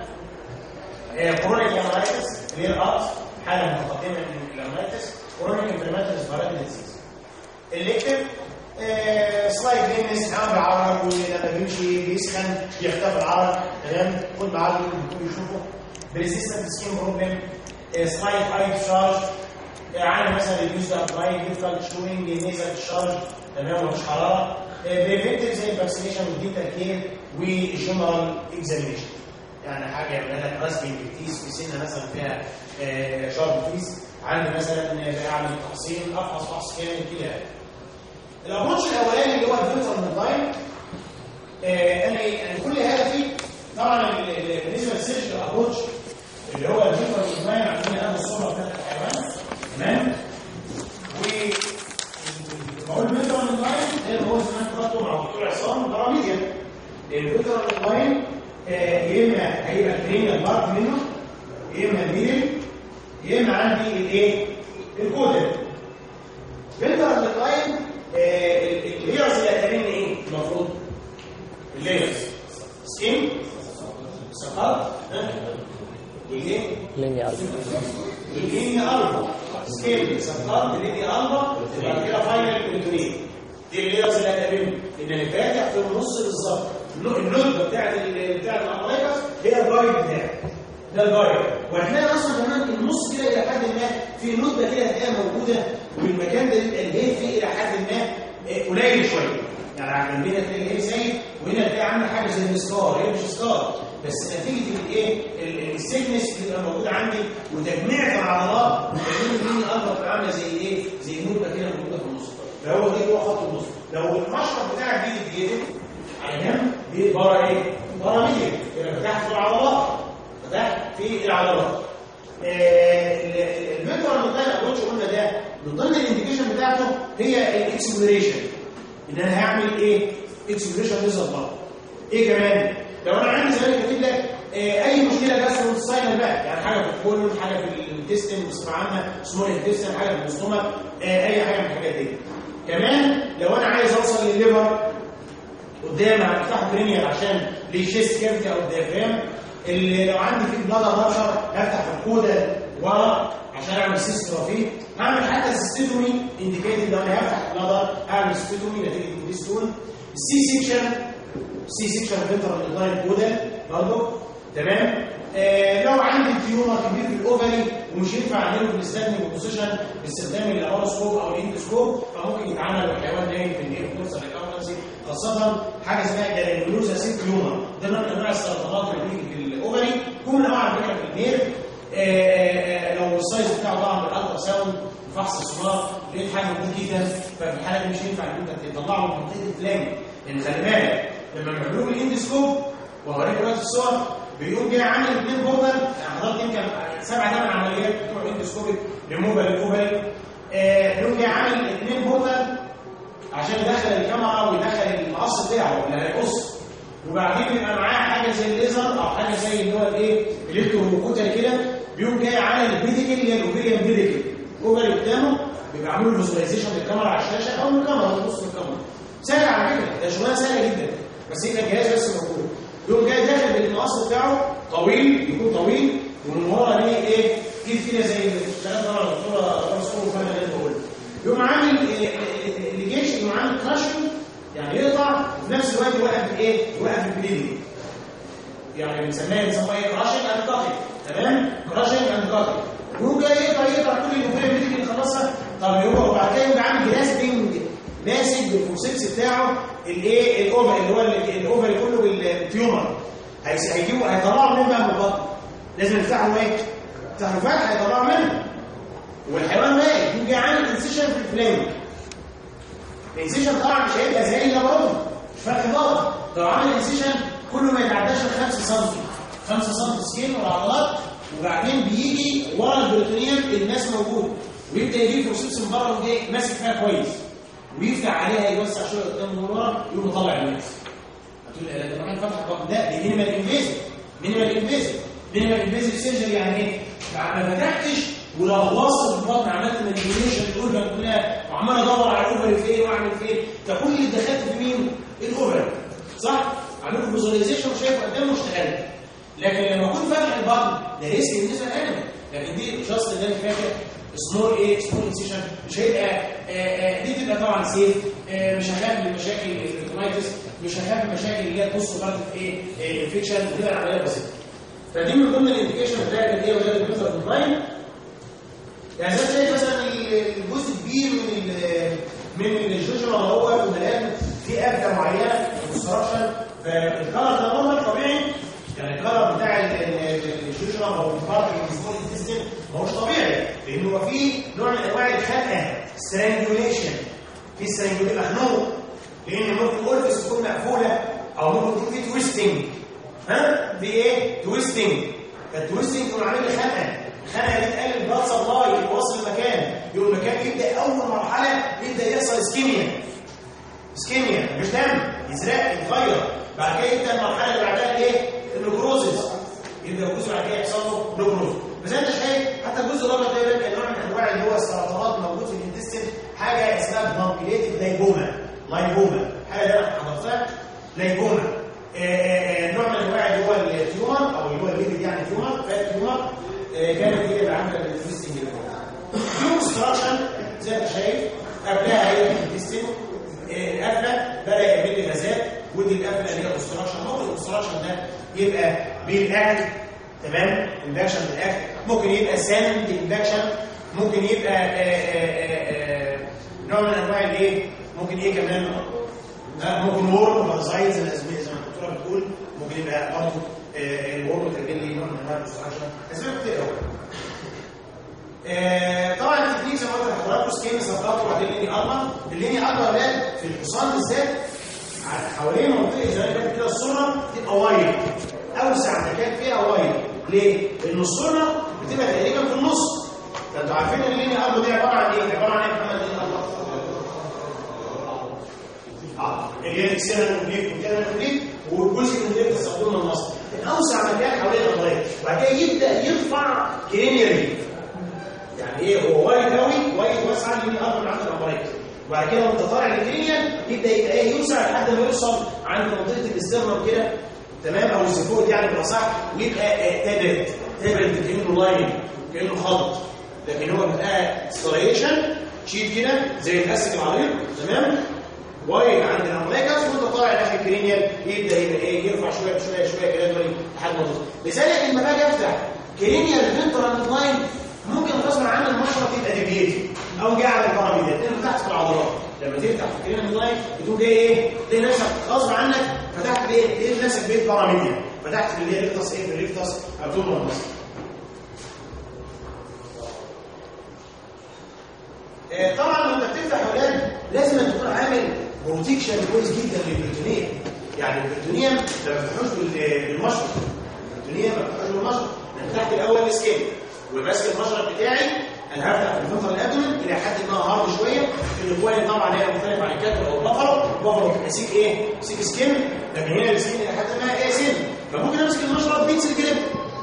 كرونيك لامايتس اللي هي الارض حاله متقدمه من اللامايتس كرونيك انفلاماتوري سبارات ديزيز الليكتيف سلايد لينس حيوان بيعرق ولما بيمشي بيسخن بيختفي العرق تمام خد معاه الدكتور يشوفه بريزيستنت سكين بروبلم سلايد اي تشارج عندي مثلا ريديوس ابلاي ديفكت شوينج نيزل تشارج تمام مفيش حراره بريفنتيف زي الفاكسينيشن والديتال كير والجنرال اكزامينشن يعني حاجه يعملها لك رسم بكتيس في سنه مثلا فيها شارب كتيس عندي مثلا اعمل تحصين افحص فحص كامل كده الابروتش الاولاني اللي هو الفلتر ديزاين انا يعني كل هدفي طبعا بالنسبه للسيرجيكال ابروتش اللي هو الفلتر ديزاين عشان انا الصوره بتاعت الحيوان تمام و بقول الفلتر ديزاين هي هو زي ما انت خدته مع الدكتور عصام براميديا الفلتر ديزاين يا اما هيبقى كرينيال بارت منه يا اما الميدل يا اما عندي الايه الكودل فلتر ديزاين الليرز اللي هتقابلني ايه المفروض الليرز سكين سقط والايه لينيا ألف واللينيا الفا سكين سقط لينيا الفا وبعد كده فاينل كونترين دي الليرز اللي هتقابلني ان اللي فاتح في النص بالظبط النقطه بتاعت بتاعت الامريكاس هي الجايد بتاعي ده الجايد وهتلاقي اصلا كمان النص كده الى حد ما في نقطه كده هتلاقيها موجوده والمكان ده بيبقى الهيل فيه الى حد ما قليل شويه يعني على جنبنا تلاقي الهيل سايب وهنا تلاقي عامل حاجه زي السكار هي مش سكار بس نتيجه الايه السيكنس بتبقى موجوده عندي وتجميع العضلات وتجميع مين الارض بتبقى عامله زي ايه زي نقطه كده موجوده في النص فهو دي هو خط النص لو المشرب بتاعك دي اتجدد على جنب دي بره ايه بره ميديا يبقى فتحت في العضلات فتحت في العضلات الميكرو اللي انا قلت قلنا ده من ضمن الانديكيشن بتاعته هي الاكسبلوريشن ان انا هعمل ايه اكسبلوريشن للظباط ايه كمان لو انا عندي زي ما كاتب لك اي مشكله جاسترو ساينال بقى يعني حاجه في الكولون حاجه في الانتستين بصفه عامه سمول انتستين حاجه في الاستومك اي حاجه من الحاجات دي كمان لو انا عايز اوصل للليفر قدام هفتحه كرينيال عشان للشيست كافيتي او الديافرام اللي لو عندي في بلادر رابشر هفتح في الكوده ورا عشان اعمل سيستومي هعمل حتى سيستومي انديكيتد لو انا هفتح بلادر هعمل سيستومي نتيجه الكوليسترول السي سيكشن سي سيكشن فلتر اللاين كوده برضه تمام آه لو عندي تيومر كبير في الاوفري ومش ينفع اعمله بالاستخدام البوزيشن باستخدام اللاباروسكوب او الاندوسكوب فممكن يتعمل الحيوان نايم في النيل فرصه ريكفرنسي خاصه حاجه اسمها جرانيولوزا سيكلوما ده نوع من انواع السرطانات اللي بتيجي في الاوفري كل انواع على فكره في النيل لو السايز بتاعه طبعا بالالترا ساوند فحص السونار لقيت حاجه كبيره جدا ففي الحاله دي مش ينفع ان انت تطلعه من منطقه الفلام لان خلي بالك لما بيعملوه بالاندسكوب وهوريك دلوقتي الصور بيقوم جاي عامل اثنين بوردر يعني حضرتك يمكن سبع ثمان عمليات بتوع الاندسكوبيك ريموفال الاوفري بيقوم جاي عامل اثنين بوردر عشان يدخل الكاميرا ويدخل المقص بتاعه اللي هيقص وبعدين بيبقى معاه حاجه زي الليزر او حاجه زي اللي هو الايه الكترو كده بيقوم جاي عامل البيديكل اللي هي الاوفيريان بيديكل اوفري قدامه بيبقى عامل له فيزواليزيشن للكاميرا على الشاشه او من الكاميرا بص الكاميرا سهل على فكره ده شغلانه سهله جدا بس يبقى الجهاز بس موجود يقوم جاي داخل بالمقص بتاعه طويل يكون طويل ومن ورا ليه ايه كده كده زي الكلام طبعا الدكتوره رسول فاهم اللي انا بقوله يقوم عامل الليجيشن يقوم عامل كراشنج يعني يقطع وفي نفس الوقت يوقف ايه يوقف البليدنج يعني بنسميها بنسميها ايه كراشنج اند كاتنج تمام كراشنج اند كاتنج ويقوم جاي يقطع يقطع كل الاوفيه اللي يخلصها طب هو وبعد كده يبقى عامل جراستنج ماسك بالفورسكس بتاعه الايه الاوفر اللي هو الاوفر كله بالتيومر هيجيبوا هيطلعوا منه بقى من البطن لازم يفتحوا ايه يفتحوا فتح هيطلعوا منه والحيوان ميت يجي عامل انسيشن في الفلام الانسيشن طبعا مش هيبقى زي اللابرون مش فرق ضغط لو عامل انسيشن كله ما يتعداش ال 5 سم 5 سم سكين والعضلات وبعدين بيجي ورا البروتونيوم الناس موجود ويبدا يجيب فورسيبس من بره وجاي ماسك فيها كويس ويفتح عليها يوسع شويه قدام من ورا يقوم مطلع الناس هتقول لي ده كمان فتح البطن لا دي مينيمال انفيزيف مينيمال انفيزيف مينيمال انفيزيف سيرجري يعني ايه؟ ما فتحتش ولو واصل البطن عملت مانيبيوليشن الاورجن كلها وعمال ادور على الاوفر فين واعمل فين ده كل اللي دخلت في مين؟ الاوفر صح؟ عملت فيزواليزيشن وشايفه قدامه واشتغلت لكن لما اكون فاتح البطن ده ريسك بالنسبه للانيمال لكن دي جاست اللي انا فاكر سمول ايه سمول انسيشن مش هيبقى دي تبقى طبعا سيف مش هخاف من مشاكل الكونايتس مش هخاف من مشاكل اللي هي تبص برضه في ايه انفكشن وكده العمليه بسيطه فدي من ضمن الانديكيشن بتاعت اللي هي وجهه الفكره في اللاين يعني زي شايف مثلا الجزء كبير من من الجوجر هو المليان في ابدا معينه كونستراكشن فالكلر ده نورمال طبيعي يعني الكلر بتاع الجوجر او البارت السمول انتستين ما هوش طبيعي لانه هو في نوع من انواع الخنقه سترانجوليشن في سترانجوليشن مخنوق لان ممكن الاورفس تكون مقفوله او ممكن يكون في تويستنج ها في ايه تويستنج التويستنج يكون عامل لي خنقه الخنقه دي تقلل البلاد سبلاي يوصل المكان يقوم المكان يبدا اول مرحله يبدا يحصل اسكيميا اسكيميا مش دم يزرق يتغير بعد كده يبدا المرحله اللي بعدها ايه النكروزس يبدا الجزء بعد كده يحصل له نكروز بس انت شايف حتى الجزء الابيض ده يبقى نوع من انواع اللي هو السرطانات موجود في الانتستين حاجه اسمها بامبيليتد لايبوما لايبوما حاجه ده انا حضرتها لايبوما نوع من انواع اللي هو التيومر او اللي هو الليبيد يعني تيومر فات تيومر كانت هي اللي عامله الانتستين في كونستراكشن زي ما انت شايف قبلها هي الانتستين قافله بدا يعمل لي غازات ودي القفله اللي هي كونستراكشن ممكن الكونستراكشن ده يبقى بالاكل تمام اندكشن بالاكل ممكن يبقى ساند اندكشن ممكن يبقى آآ آآ نوع من انواع الايه ممكن ايه كمان ممكن وورم بارازايت زي الاسماء زي ما الدكتوره بتقول ممكن يبقى برضه الورم ترجم لي نوع من انواع الكونستراكشن اسماء كتير قوي طبعا التكنيك زي ما قلت لحضراتكم سكين سبلاط وبعدين ليني اربع الليني اربع ده في الحصان بالذات حوالين منطقه زي ما كانت كده الصوره تبقى وايد اوسع مكان فيها وايد ليه؟ لان الصوره بتبقى تقريبا في النص فانتوا عارفين الليني اربع دي عباره عن ايه؟ عباره عن ايه يا محمد الليني اربع؟ اللي هي الاكسيرا كومبليت والكيرا كومبليت والجزء من اللي بتستخدمه النص اوسع مكان حوالين القضيه وبعد كده يبدا يرفع كرينيري يعني ايه هو وايد قوي وايد واسعه اللي اكبر عند الامبرايت وبعد كده وانت طالع للكرينيال يبدا يبقى ايه يوسع لحد ما يوصل عند منطقه الاسترنم كده تمام او الزفوت يعني بالاصح ويبقى تابرد تابرد كانه لاين كانه خلط لكن هو بيبقى ستريشن شيت كده زي الاسك العريض تمام وايد عند الامبرايكس وانت طالع ناحيه الكرينيال يبدا يبقى ايه يرفع شويه شويه شويه كده لحد ما توصل لذلك لما باجي افتح كرينيال فينترال لاين ممكن غصب عن المشرط يبقى ديفيتي او جاي على الباراميديا انت فتحت في العضلات لما تفتح في الكريم لاين بتقوم جاي ايه تلاقي نفسك غصب عنك فتحت ايه لقيت نفسك بقيت باراميديا فتحت في اللي هي ريكتس ايه في الريكتس ابدومينال ماسل آه، طبعا لما بتفتح يا ولاد لازم أن تكون عامل بروتكشن كويس جدا للبريتونيوم يعني البريتونيوم ما بفتحوش بال- بالمشرط البريتونيوم ما بفتحوش بالمشرط انا فتحت الاول السكين وماسك المشرط بتاعي انا هفتح الفنتر الابدومين الى حد ما هارد شويه الاخوان طبعا هي مختلف عن الكاتب او البفرو البفرو بتبقى سيك ايه سيك سكين لكن هنا السكين الى حد ما ايه سن فممكن امسك المشرط بينزل كده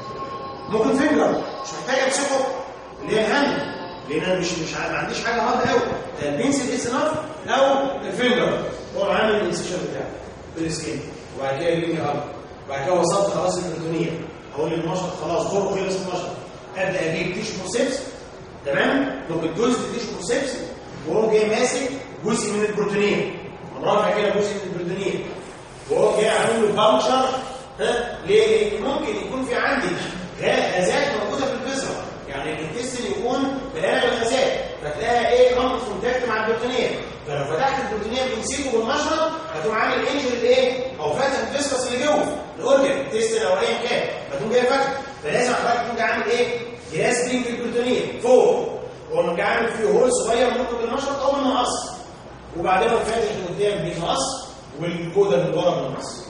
ممكن فينجر مش محتاج امسكه اللي هي الهاند لان انا مش مش ع- ما عنديش حاجه هارد قوي البنسل از انف او الفينجر هو عامل الانسيشن بتاعه بالسكين وبعد كده يجيني هارد وبعد كده وصلت خلاص البروتونيه اقول للمشرط خلاص طرق خلص المشرط ابدا اجيب تيشو بروسيبس تمام ممكن جزء تيشو بروسيبس وهو جاي ماسك جزء من البروتونيه رافع كده جزء من البروتونيه وهو جاي عامل له باوشر ها ليه؟ لأن ممكن يكون في عندي غازات موجوده في البذره يعني الانتستين يكون مليانه بالغازات فتلاقيها ايه كونتاكت كونتاكت مع البروتينيه فلو فتحت البروتينيه بتمسكه بالمشرط هتقوم عامل انجر الايه او فاتح الفيسكس اللي جوه الاورجن الانتستين او ايا كان فتقوم جاي فاتح فلازم حضرتك تكون جاي عامل ايه جهاز بينك البروتينيه فوق وقوم جاي عامل فيه هول صغير ممكن بالمشرط او بالمقص وبعدين قوم فاتح لقدام بالمقص والكوده من ورا بالمقص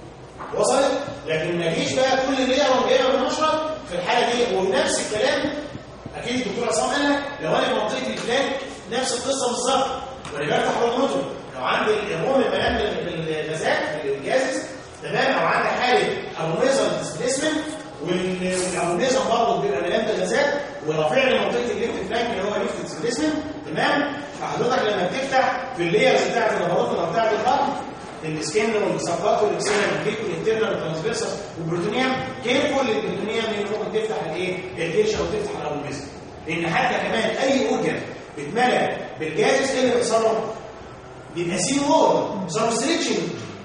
وصلت لكن ما جيش بقى كل اللي هي جايه بالمشرط في الحاله دي ونفس الكلام اكيد الدكتور عصام قال لك لو انا في منطقه الكلاب نفس القصه بالظبط وانا بفتح بالموتور لو عندي الهرمون المليان بالغازات بالجازز تمام او عندي حاله ابونيزال ديسبيسمنت والابونيزال برضه بيبقى مليان بالغازات ورافع لي منطقه الليفت فلانك اللي هو ليفت ديسبيسمنت تمام فحضرتك لما بتفتح في اللايرز بتاعت النبضات بتاعت البطن السكين والسبات والاكسينا والبيك والانترنال والترانسفيرسال والبروتونيوم كيرفول للبروتونيوم لان ممكن تفتح الايه الديش او تفتح الابوميزم لان حتى كمان اي اورجن بيتملى بالجازس ايه اللي بيحصل له؟ بيبقى سين وول بيحصل له ستريتشنج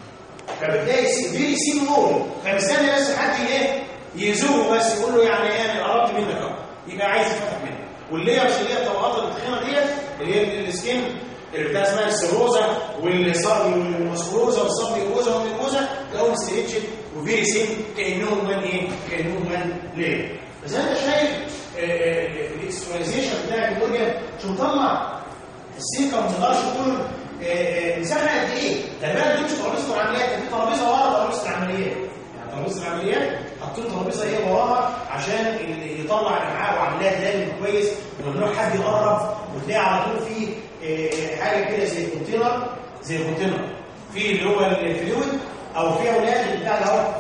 فبتلاقي فيري سين وول فمستني بس حد ايه يزوره بس يقول له يعني ايه انا قربت منك اهو يبقى عايز يفتح منك والليرز اللي هي الطبقات التخينه ديت اللي هي السكين اللي بتاع اسمها السيروزا والمسكروزا والصبيوزا والميكوزا لهم ستريتشن وفيري سين كانهم من ايه؟ كانهم من ليه؟ بس انت شايف الاكستراليزيشن بتاع الاورجن شو مطلع السيكا ما تقدرش تقول مساحه قد ايه؟ ده بقى دي مش ترابيزه العمليات ده في ترابيزه ورا ترابيزه العمليات يعني ترابيزه العمليات حاطين ترابيزه ايه وراها عشان اللي يطلع الامعاء وعمليات دايما كويس وممنوع حد يقرب وتلاقي على طول في إيه حاجه كده زي كونتينر زي كونتينر في اللي هو الفلويد او في اولاد بتاع ده اهو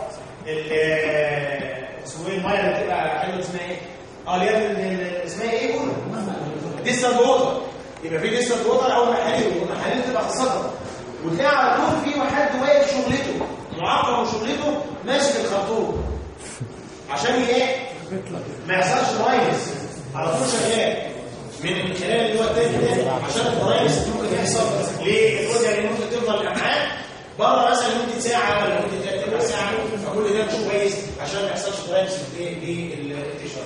اسمه ايه الميه اللي بتبقى حلوه اسمها ايه؟ اه اللي هي اسمها ايه قول ديستنت ووتر يبقى في ديستنت ووتر او محاليل والمحاليل تبقى في الصدر وتلاقي على طول في حد واقف شغلته معقم شغلته ماسك الخرطوم عشان ايه؟ ما يحصلش فايروس على طول شغال من خلال اللي هو التاني ده عشان الفيروس ممكن يحصل ليه؟ الوجه اللي ممكن تفضل الامعاء بره مثلا لمده ساعه ولا لمده ثلاث ساعه فكل ده مش كويس عشان ما يحصلش فيروس للانتشار.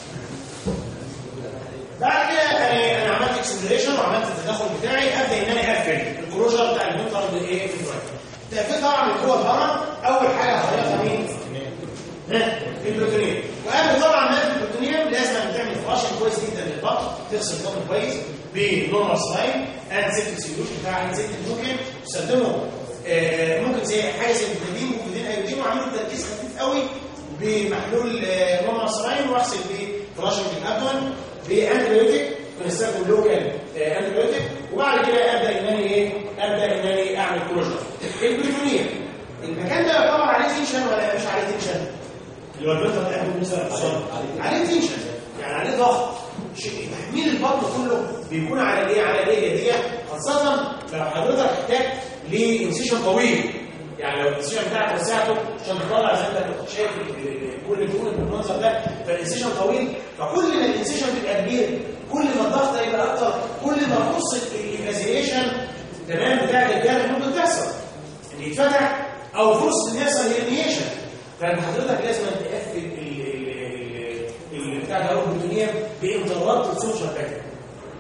بعد كده يعني انا عملت اكسبلريشن وعملت التدخل بتاعي ابدا ان انا اقفل الكروجر بتاع المنطقه اللي ايه في الدرايف. تقفيل طبعا من جوه الهرم اول حاجه هغيرها مين؟ ها البروتونيوم وقبل طبعا ما في البروتونيوم لازم تعمل فلاشنج كويس جدا للبطن تغسل البطن كويس بنورمال سلايم اند سيبتك سوليوشن بتاع اند سيبتك ممكن تستخدمه آه ممكن زي حاجه زي الفيتامين وفيتامين ايودين وعامل تركيز خفيف قوي بمحلول نورمال سلايم واغسل بفلاشنج الابدون بانتيبيوتيك بنستخدم لوكال انتيبيوتيك وبعد كده ابدا ان انا ايه ابدا ان انا اعمل كلوجر البروتونيوم المكان ده يعتبر عليه تنشن ولا مش عليه تنشن؟ اللي هو البنطه بتاعته مثلا عليه تنشن يعني عليه ضغط تحميل البطن كله بيكون على الايه على الايه دي خاصه لو حضرتك احتاج لانسيشن طويل يعني لو الانسيشن بتاعك وسعته عشان تطلع زي ما انت شايف كل الدهون بالمنظر ده فالانسيشن طويل فكل ما الانسيشن بيبقى كبير كل ما الضغط هيبقى اكتر كل ما فرصه الافازيشن تمام بتاعت الجرح ممكن تحصل ان يتفتح او فرصه ان يحصل هيرنيشن فانت حضرتك لازم تقفل اللي بتاع ده البروتونيوم بانترابت السوشيال باكت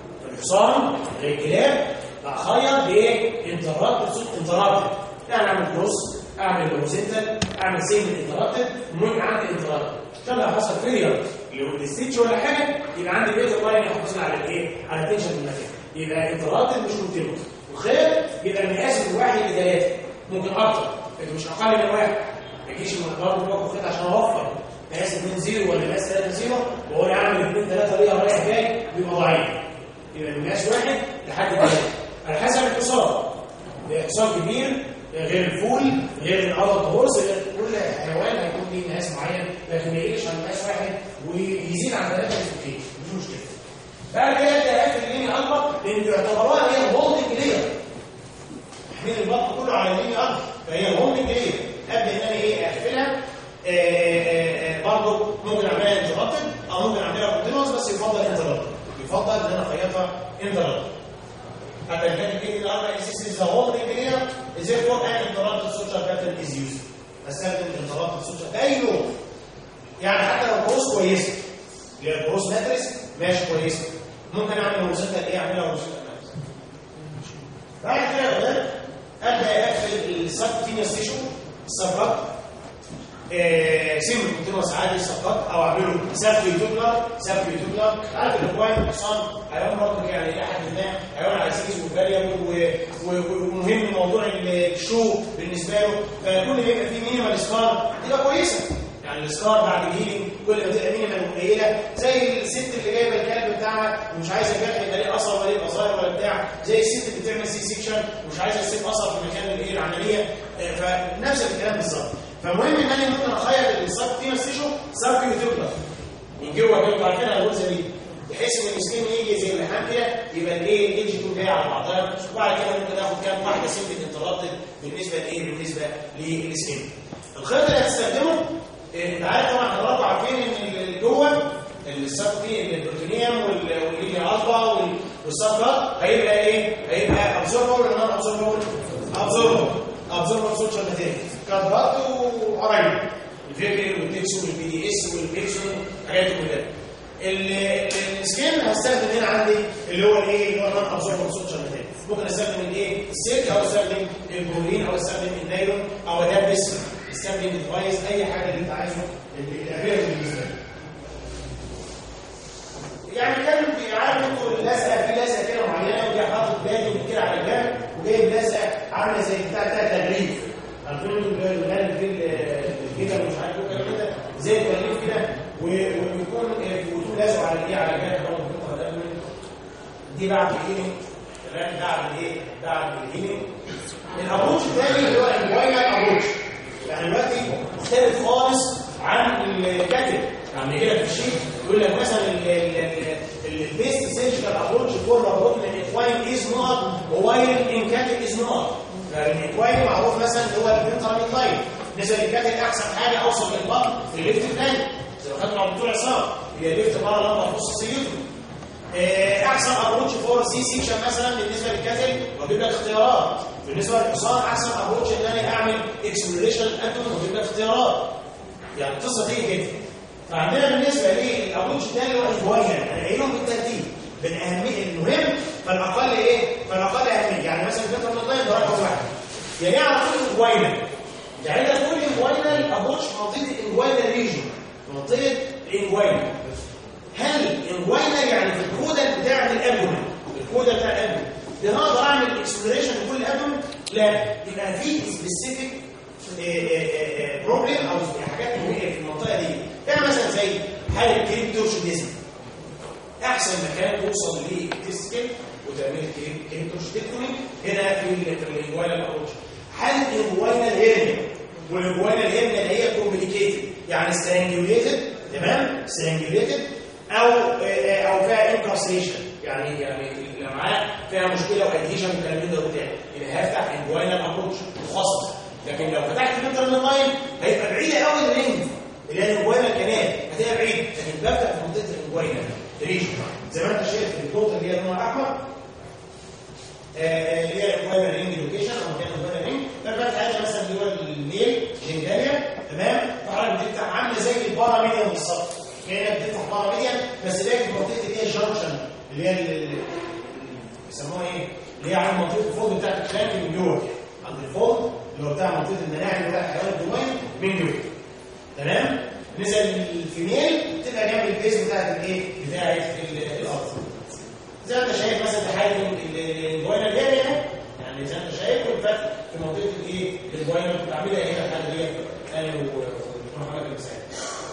حصان غير الكلاب اخير بايه انترابت بصوت انترابت يعني اعمل كروس اعمل روزيتا اعمل سيجمنت انترابت المهم عندي انترابت عشان لو حصل فيلير للستيتش ولا حاجه يبقى عندي بيت لاين يحافظ على الايه على التنشن في المكان يبقى انترابت مش كونتينوس وخير يبقى المقاس من واحد لثلاثه ممكن اكتر لكن مش اقل من واحد ما يجيش من برضه باخد خيط عشان اوفر مقاس 2 0 ولا مقاس 3 0 واقول اعمل 2 3 ليا رايح جاي بيبقى ضعيف يبقى المقاس واحد لحد ثلاثه على حسب الحصان حصان كبير غير الفول غير الارض هورس غير كل حيوان هيكون ليه مقاس معين لكن ما يقلش عن مقاس واحد ويزيد عن ثلاثه في مش مشكله بعد كده ابدا اقفل الليني اكبر لان يعتبروها هي الهولدنج لير تحميل البطن كله على الليني اكبر فهي الهولدنج لير ابدا ان انا ايه اقفلها برضه ممكن اعملها انترابتد او ممكن اعملها كونتينوس بس يفضل انترابتد يفضل ان انا اخيطها انترابتد حتى if anything in other instances the whole ingredient is therefore an interrupted social pattern is used استخدم interrupted social اي نوع يعني حتى لو بروس كويسه اللي هي البروس ماتريس ماشي كويسه ممكن اعمل روزيتا ايه اعملها روزيتا ماتريس بعد كده يا ولاد ابدا اقفل السبتينيوس تيشو السبرات سيمبل كونتينوس عادي السبرات او اعمله سبت يوتوبلر سبت يوتوبلر عارف الاكواين الحصان حيوان برضه يعني الى حد ما حيوان عزيز وفاريبل ومهم موضوع الشو بالنسبه له فكل ما يبقى فيه مينيمال سكار تبقى كويسه يعني السكار بعد الهيلينج كل ما تبقى مينيمال قليله زي الست اللي جايبه الكلب بتاعها ومش عايزه الجرح يبقى ليه اثر ولا يبقى صغير ولا بتاع زي الست اللي بتعمل سي سيكشن ومش عايزه تسيب اثر في مكان الايه العمليه فنفس الكلام بالظبط فالمهم ان انا ممكن اخير السب فينس تيشو سب يوتيوبلر من جوه جوه عارفين الغرزه دي بحيث ان السكين يجي زي اللحام كده يبقى الايه الايدج تكون جايه على بعضها وبعد كده ممكن اخد كام واحده سنه انترابتد بالنسبه لايه بالنسبه للسكين الخيط اللي هتستخدمه انت عارف طبعا حضراتكم عارفين ان اللي جوه السب فيه البروتينيوم واللينيا الفا والسبرات هيبقى ايه هيبقى ابزوربر ولا نون ابزوربر ابزوربر ابزوربر سوشيال ماتيريال كاربات وقرايب الفيكر والتكسو والبي دي اس والبيكسون الحاجات دي كلها السكين هستخدم هنا عندي اللي هو الايه اللي هو نون ابزوربر سوشيال ماتيريال ممكن استخدم الايه السلك او استخدم البروتين او استخدم النايلون او ادبس استخدم ديفايس اي حاجه اللي انت عايزه الافير بالنسبه لك يعني كان عارف انتوا اللزقه في لزقه كده معينه ودي حاطط بالي كده على الجنب وجايب لزقه عامله زي بتاع بتاع تغليف عارفين انتوا الغالب في كده مش عارف ايه كده زي التغليف كده ويكون ويكون لازق على ايه على الجنب برضه دي بعد الايه الراجل بعد ايه بعد الهيلينج الابروش الثاني اللي هو الوايل ابروش يعني دلوقتي مختلف خالص عن الكاتب يعني كده في الشيء يقول لك مثلا البيست سيرجيكال ابروتش فور ابروتش الاكواين از نوت وايل ان كاتب از نوت الاكواين معروف مثلا اللي هو الفنترال لاين بالنسبه للكاتب احسن حاجه اوصل للبطن في الليفت الثاني زي ما خدنا مع الدكتور عصام هي ليفت بره لمبه خصوصيته احسن ابروتش فور سي سيكشن مثلا بالنسبه للكاتل واجيب لك اختيارات بالنسبه للحصان احسن ابروتش ان انا اعمل اكسبلوريشن الانتون واجيب لك اختيارات يعني القصه تيجي كده فعندنا بالنسبه للابروتش الثاني هو الفوايا انا قايلهم بالترتيب بالاهميه المهم فالاقل ايه فالاقل اهميه يعني مثلا الفكره النظريه ده رقم واحد يعني ايه على طول الفوايا يعني انت تقول الفوايا الابروتش في منطقه الانجوينا ريجن في منطقه الانجوينا هل انجوينا يعني في الكودا بتاع الابدومن الكودا بتاع الابدومن ده اقدر اعمل اكسبلوريشن لكل الابدومن لا يبقى في سبيسيفيك بروبلم او حاجات مهمه في المنطقه دي يعني مثلا زي حاله كريبتوشيديزم احسن مكان توصل للتستكل وتعمل كريبتوشيديكتومي هنا في الانجوينا الابروتش حاله انجوينا الهيرنيا والانجوينا الهيرنيا اللي هي كومبليكيتد يعني سترانجوليتد تمام سترانجوليتد او او فيها انكارسيشن يعني يعني الامعاء فيها مشكله وادهيشن والكلام ده وبتاع يبقى هفتح انجوينال ابروتش مخصص لكن لو فتحت فلتر من اللاين هيبقى بعيده قوي الرينج اللي هي الانجوينال كانال هتبقى بعيد لكن بفتح في منطقه الانجوينال ريجن زي ما انت شايف في النقطه اللي هي لونها احمر اللي هي الانجوينال رينج لوكيشن او كان الانجوينال رينج ففتح هذا مثلا اللي هو الميل جنجاليا تمام فحضرتك بتفتح عامله زي الباراميديان بالظبط كانك بتفتح باراميديان بس باقي في منطقه اللي هي الجنكشن اللي هي بيسموها ايه اللي هي عند منطقه الفولد بتاعت الكلام من جوه عند الفولد اللي هو بتاع منطقه المناعم بتاع الحيوان الدموي من جوه تمام بالنسبه للفيميل بتبقى جنب البيز بتاعت الايه بتاعت ال- الارض زي ما انت شايف مثلا ده حاجه من الجوينه الجاريه يعني زي ما انت شايف والفتح في منطقه الايه الجوينه اللي بتعملها هنا الحاجه دي انا ودكتور محمد بن سعيد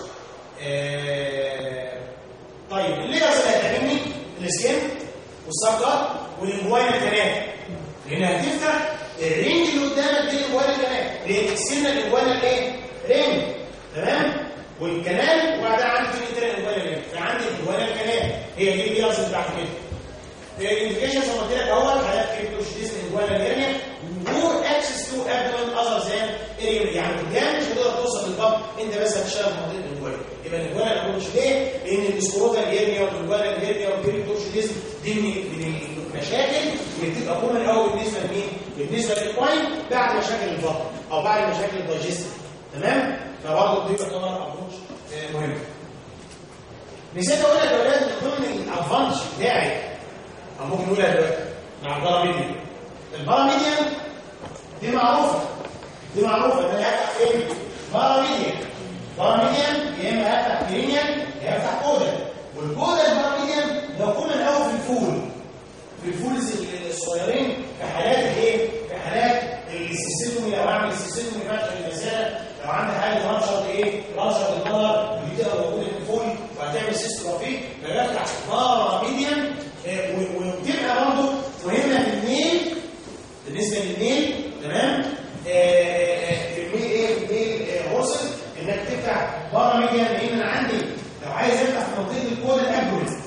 آه، طيب الليرز اللي هتعملني السكين والسبجات والانجوينا كمان لان هتفتح الرينج اللي قدامك دي الانجوينا كمان لان السنه الانجوينا الايه؟ رينج تمام والكنال وبعدها عندي في تاني الانجوينا رينج فعندي الانجوينا كمان هي دي الليرز اللي بعد كده الانفيكيشن زي ما قلت لك اهوت حالات كريبتوشيزم انجوانا الاريا نور اكسس تو ابدومن اذر ذان اريا يعني قدام مش هتقدر توصل للبطن انت بس هتشتغل في منطقه الانجوانا يبقى الانجوانا الابروش ليه؟ لان السكروتا الاريا والانجوانا الاريا والكريبتوشيزم دي من من المشاكل اللي بتبقى كومن قوي بالنسبه لمين؟ بالنسبه للكواين بعد مشاكل البطن او بعد مشاكل الدايجستيف تمام؟ فبرضه دي تعتبر ابروش مهم نسيت اقول لك يا اولاد من ضمن الادفانتج بتاعي او ممكن نقولها دلوقتي مع الباراميديان الباراميديان دي معروفه دي معروفه ان انا هفتح فين باراميديان باراميديان يا اما هفتح كرينيان يا هفتح كودا والكودا الباراميديان لو كنا الاول في الفول في الفولز الصغيرين في حالات الايه في حالات السيستم لو اعمل السيستم فتح المساله لو عندي حاجه رشد ايه رشد النظر ودي تبقى موجوده في الفول وهتعمل سيستم رفيق فبفتح باراميديان آه، و- وبتبقى برضه مهمه في الميل بالنسبه للميل تمام آه، آه، في الميل ايه في الميل آه، وصل انك تفتح بره ميديا لان انا عندي لو عايز افتح في منطقه الكود الابدومين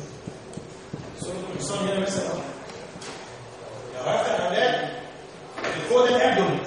صوره الحصان هنا مثلا أهو. لو هفتح اولاد الكود الابدومين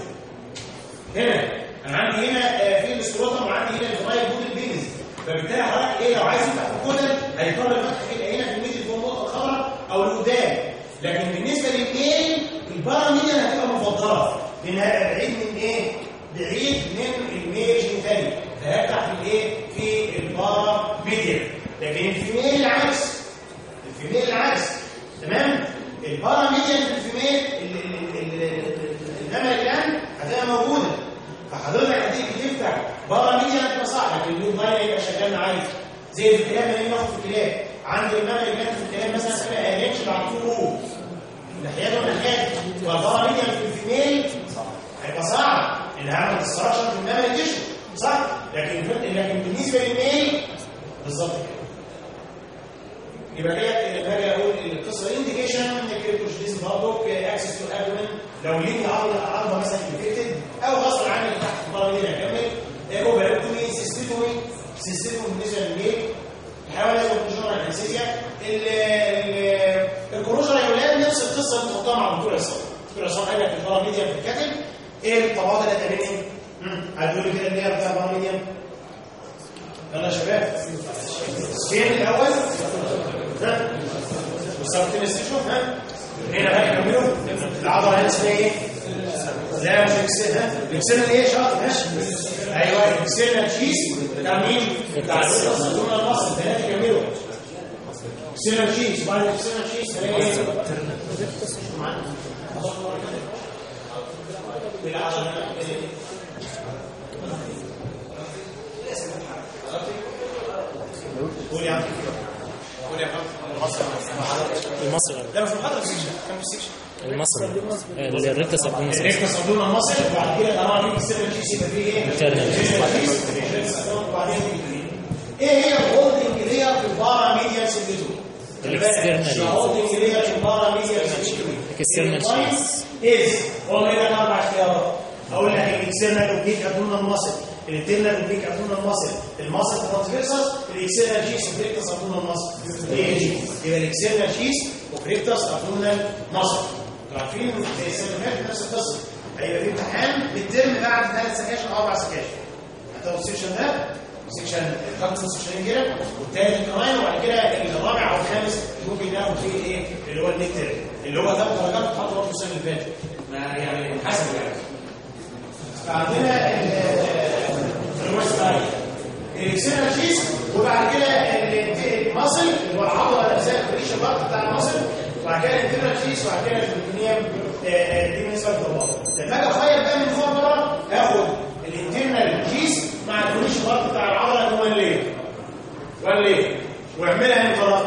هنا انا عندي هنا آه، في الاستروتم وعندي هنا الفرايد بود البينز فبالتالي حضرتك ايه لو عايز تفتح في الكودل هيضطر الفتح يبقى هنا في الميدل فوق النقطه الخضراء او لقدام لكن بالنسبه للايه الباراميديان هتبقى مفضله لانها هتبقى بعيد من ايه؟ بعيد من الميج الثاني فهفتح في الايه؟ في الباراميديان لكن الفيميل العكس الفيميل العكس تمام؟ الباراميديان في الفيميل ال- ال- ال- ال- النمل الان هتبقى موجوده فحضرتك هتيجي تفتح بره ميديا هتبقى صعب لكن النيو لاين هيبقى شغال معايا زي في الكلام اللي باخد في الكلام عندي النمل اللي كان في الكلام مثلا اسمها اريتش بعد طول روح ناحيته وناحيته فالبره ميديا في الفيميل هيبقى صعب ان هعمل استراكشر في النمل تشو صح لكن لكن بالنسبه للميل بالظبط كده يبقى كده باجي اقول القصه انديكيشن كريبتوشيزم برضه اكسس تو ابدومن لو ليني عضله عضله مثلا انفكتد او غصب عني تحت الضرب دي اكمل اوبريكتومي سيستومي سيستومي بالنسبه للميل الحيوان لازم الكروجر انستيزيا الكروجر يا اولاد نفس القصه اللي بنحطها مع دكتور عصام دكتور عصام قال لك الضرب ميديا في الكاتب ايه الطبقات اللي هتعملني؟ هتقول لي كده اللي هي بتاع الضرب ميديا يلا يا شباب سكين الاول ها والسبتين استشوف ها هنا بقى كملوا العضله هنا اسمها ايه لا مش اكسلها الاكسلها ايه شاطر ها ايوه الاكسلها تشيز بتاع مين بتاع الرصاص دول المصل ثلاثه كملوا اكسلها تشيز وبعد الاكسلها تشيز هلاقي ايه بالعضله قول يا عم قول يا عم المصري لا مش محاضره سيكشن كان في سيكشن المصري الريكتا سبعين الريكتا صابون المصري وبعد كده طبعا في السيرفر شيس يبقى فيه ايه؟ Internal. وبعدين ايه هي الهولدنج لير في البارا ميديا سيلفيتو External. الهولدنج لير في البارا ميديا سيلفيتو External sheath. از هو ما لك اربع اختيارات اقول لك الاكسترنال اوبليك ابدومينال ماسل الانترنال اوبليك ابدومينال ماسل الماسل ترانسفيرسس الاكسترنال شيس وفريكتس ابدومينال ماسل ايه دي يبقى الاكسترنال شيس وفريكتس ابدومينال ماسل عارفين زي السنه اللي فاتت نفس القصه هيبقى في امتحان بالترم بعد ثلاث سكاشن او اربع سكاشن هتاخد السكشن ده سكشن خمس سكشن كده والثالث كمان وبعد كده الرابع او الخامس ممكن ناخد فيه ايه اللي هو النت ترم اللي هو ثلاث درجات اتحط برضه السنه اللي فاتت ما يعني حسب يعني فعندنا الويست الاكسنال شيس وبعد كده ال- المصل اللي هو العضله نفسها الريشه بارت بتاع المصل وبعد وبعد كده الانترنال تشيس وبعد كده البروتونيوم آه، آه، دي بالنسبه للطلاب لما اجي اخير بقى من جوه بره اخد الانترنال تشيس مع الفونيش بارت بتاع العضله اللي هو الليل والليل واعملها انفراد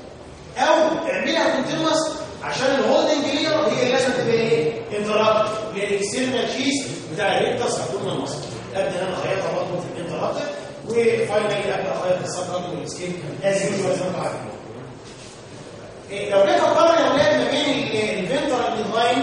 او اعملها كونتينوس عشان الهولدنج لير هي اللي لازم تبقى ايه انترابت للاكسترنال شيس بتاع الريكتس هتكون المصل ابدا انا اخيطها برضه في الانترابت وفاينلي ابدا اخيط السب ارض والسكين از يوجوال زي ما انتم عارفين إيه، لو جيت اقارن يا اولاد ما بين الفنترال ديزاين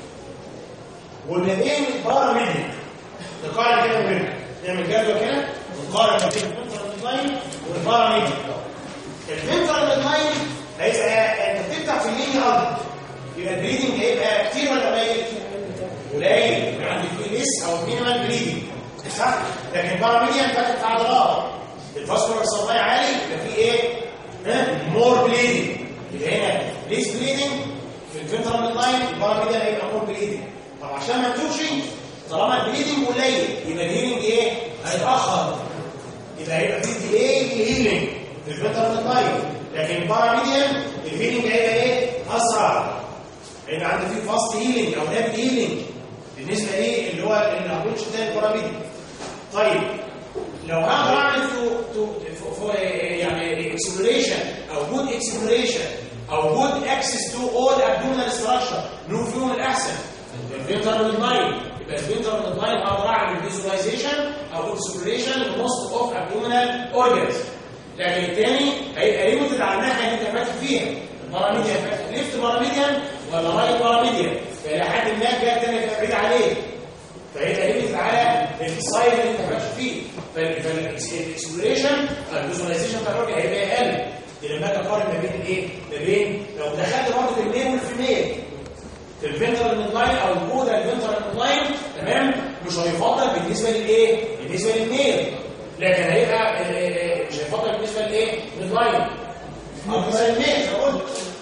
وما بين الباراميديك نقارن كده ما بينهم نعمل جدول كده ونقارن ما بين الفنترال ديزاين والباراميديك الفنترال ديزاين هيبقى انت بتفتح في الليني ارض يبقى البريدنج هيبقى كتير ولا قليل؟ قليل يبقى عندي في اس او مينيمال بريدنج صح؟ لكن باراميديان فتح في عضلات الفاسكولار سبلاي عالي يبقى في ايه؟ ها؟ مور بليدنج يبقى هنا ليس بليدنج في الفنترال لاين الباراميديان هيبقى مور بليدنج طب عشان ما نتوهش طالما البليدنج قليل يبقى الهيلينج ايه؟ هيتاخر يبقى هيبقى في ديلي هيلينج في الفنترال لاين لكن الباراميديان الهيلينج هيبقى ايه؟ اسرع هيبقى عندي فيه فاست هيلينج او رابid هيلينج بالنسبه ليه اللي هو الابروتش بتاع الباراميديان طيب لو هقدر اعمل تو تو فو يعني اكسبلوريشن او جود اكسبلوريشن او جود اكسس تو اول ابدومينال ستراكشر نو فيهم الاحسن الفينترال لاين يبقى الفينترال لاين اقدر اعمل فيزواليزيشن او اكسبلوريشن لموست اوف ابدومينال اورجنز لكن الثاني هيبقى ليميتد على الناحيه اللي انت فاتح فيها الباراميديان فاتح ليفت باراميديان ولا رايت باراميديان فالى حد ما الجهه الثانيه تبقى بعيد عليه فهيبقى ليميتد على السايد اللي انت فاتح فيه فالاكسبلوريشن الفيزواليزيشن بتاع الراجل هيبقى اقل دي لما اجي اقارن ما بين الايه؟ ما بين لو دخلت برضه في الميل والفيميل في الفنترال لاين او الجوده الفنترال لاين تمام مش هيفضل بالنسبه للايه؟ بالنسبه للميل لكن هيبقى ال- ال- مش هيفضل بالنسبه للايه؟ لللاين او بالنسبه للميل هقول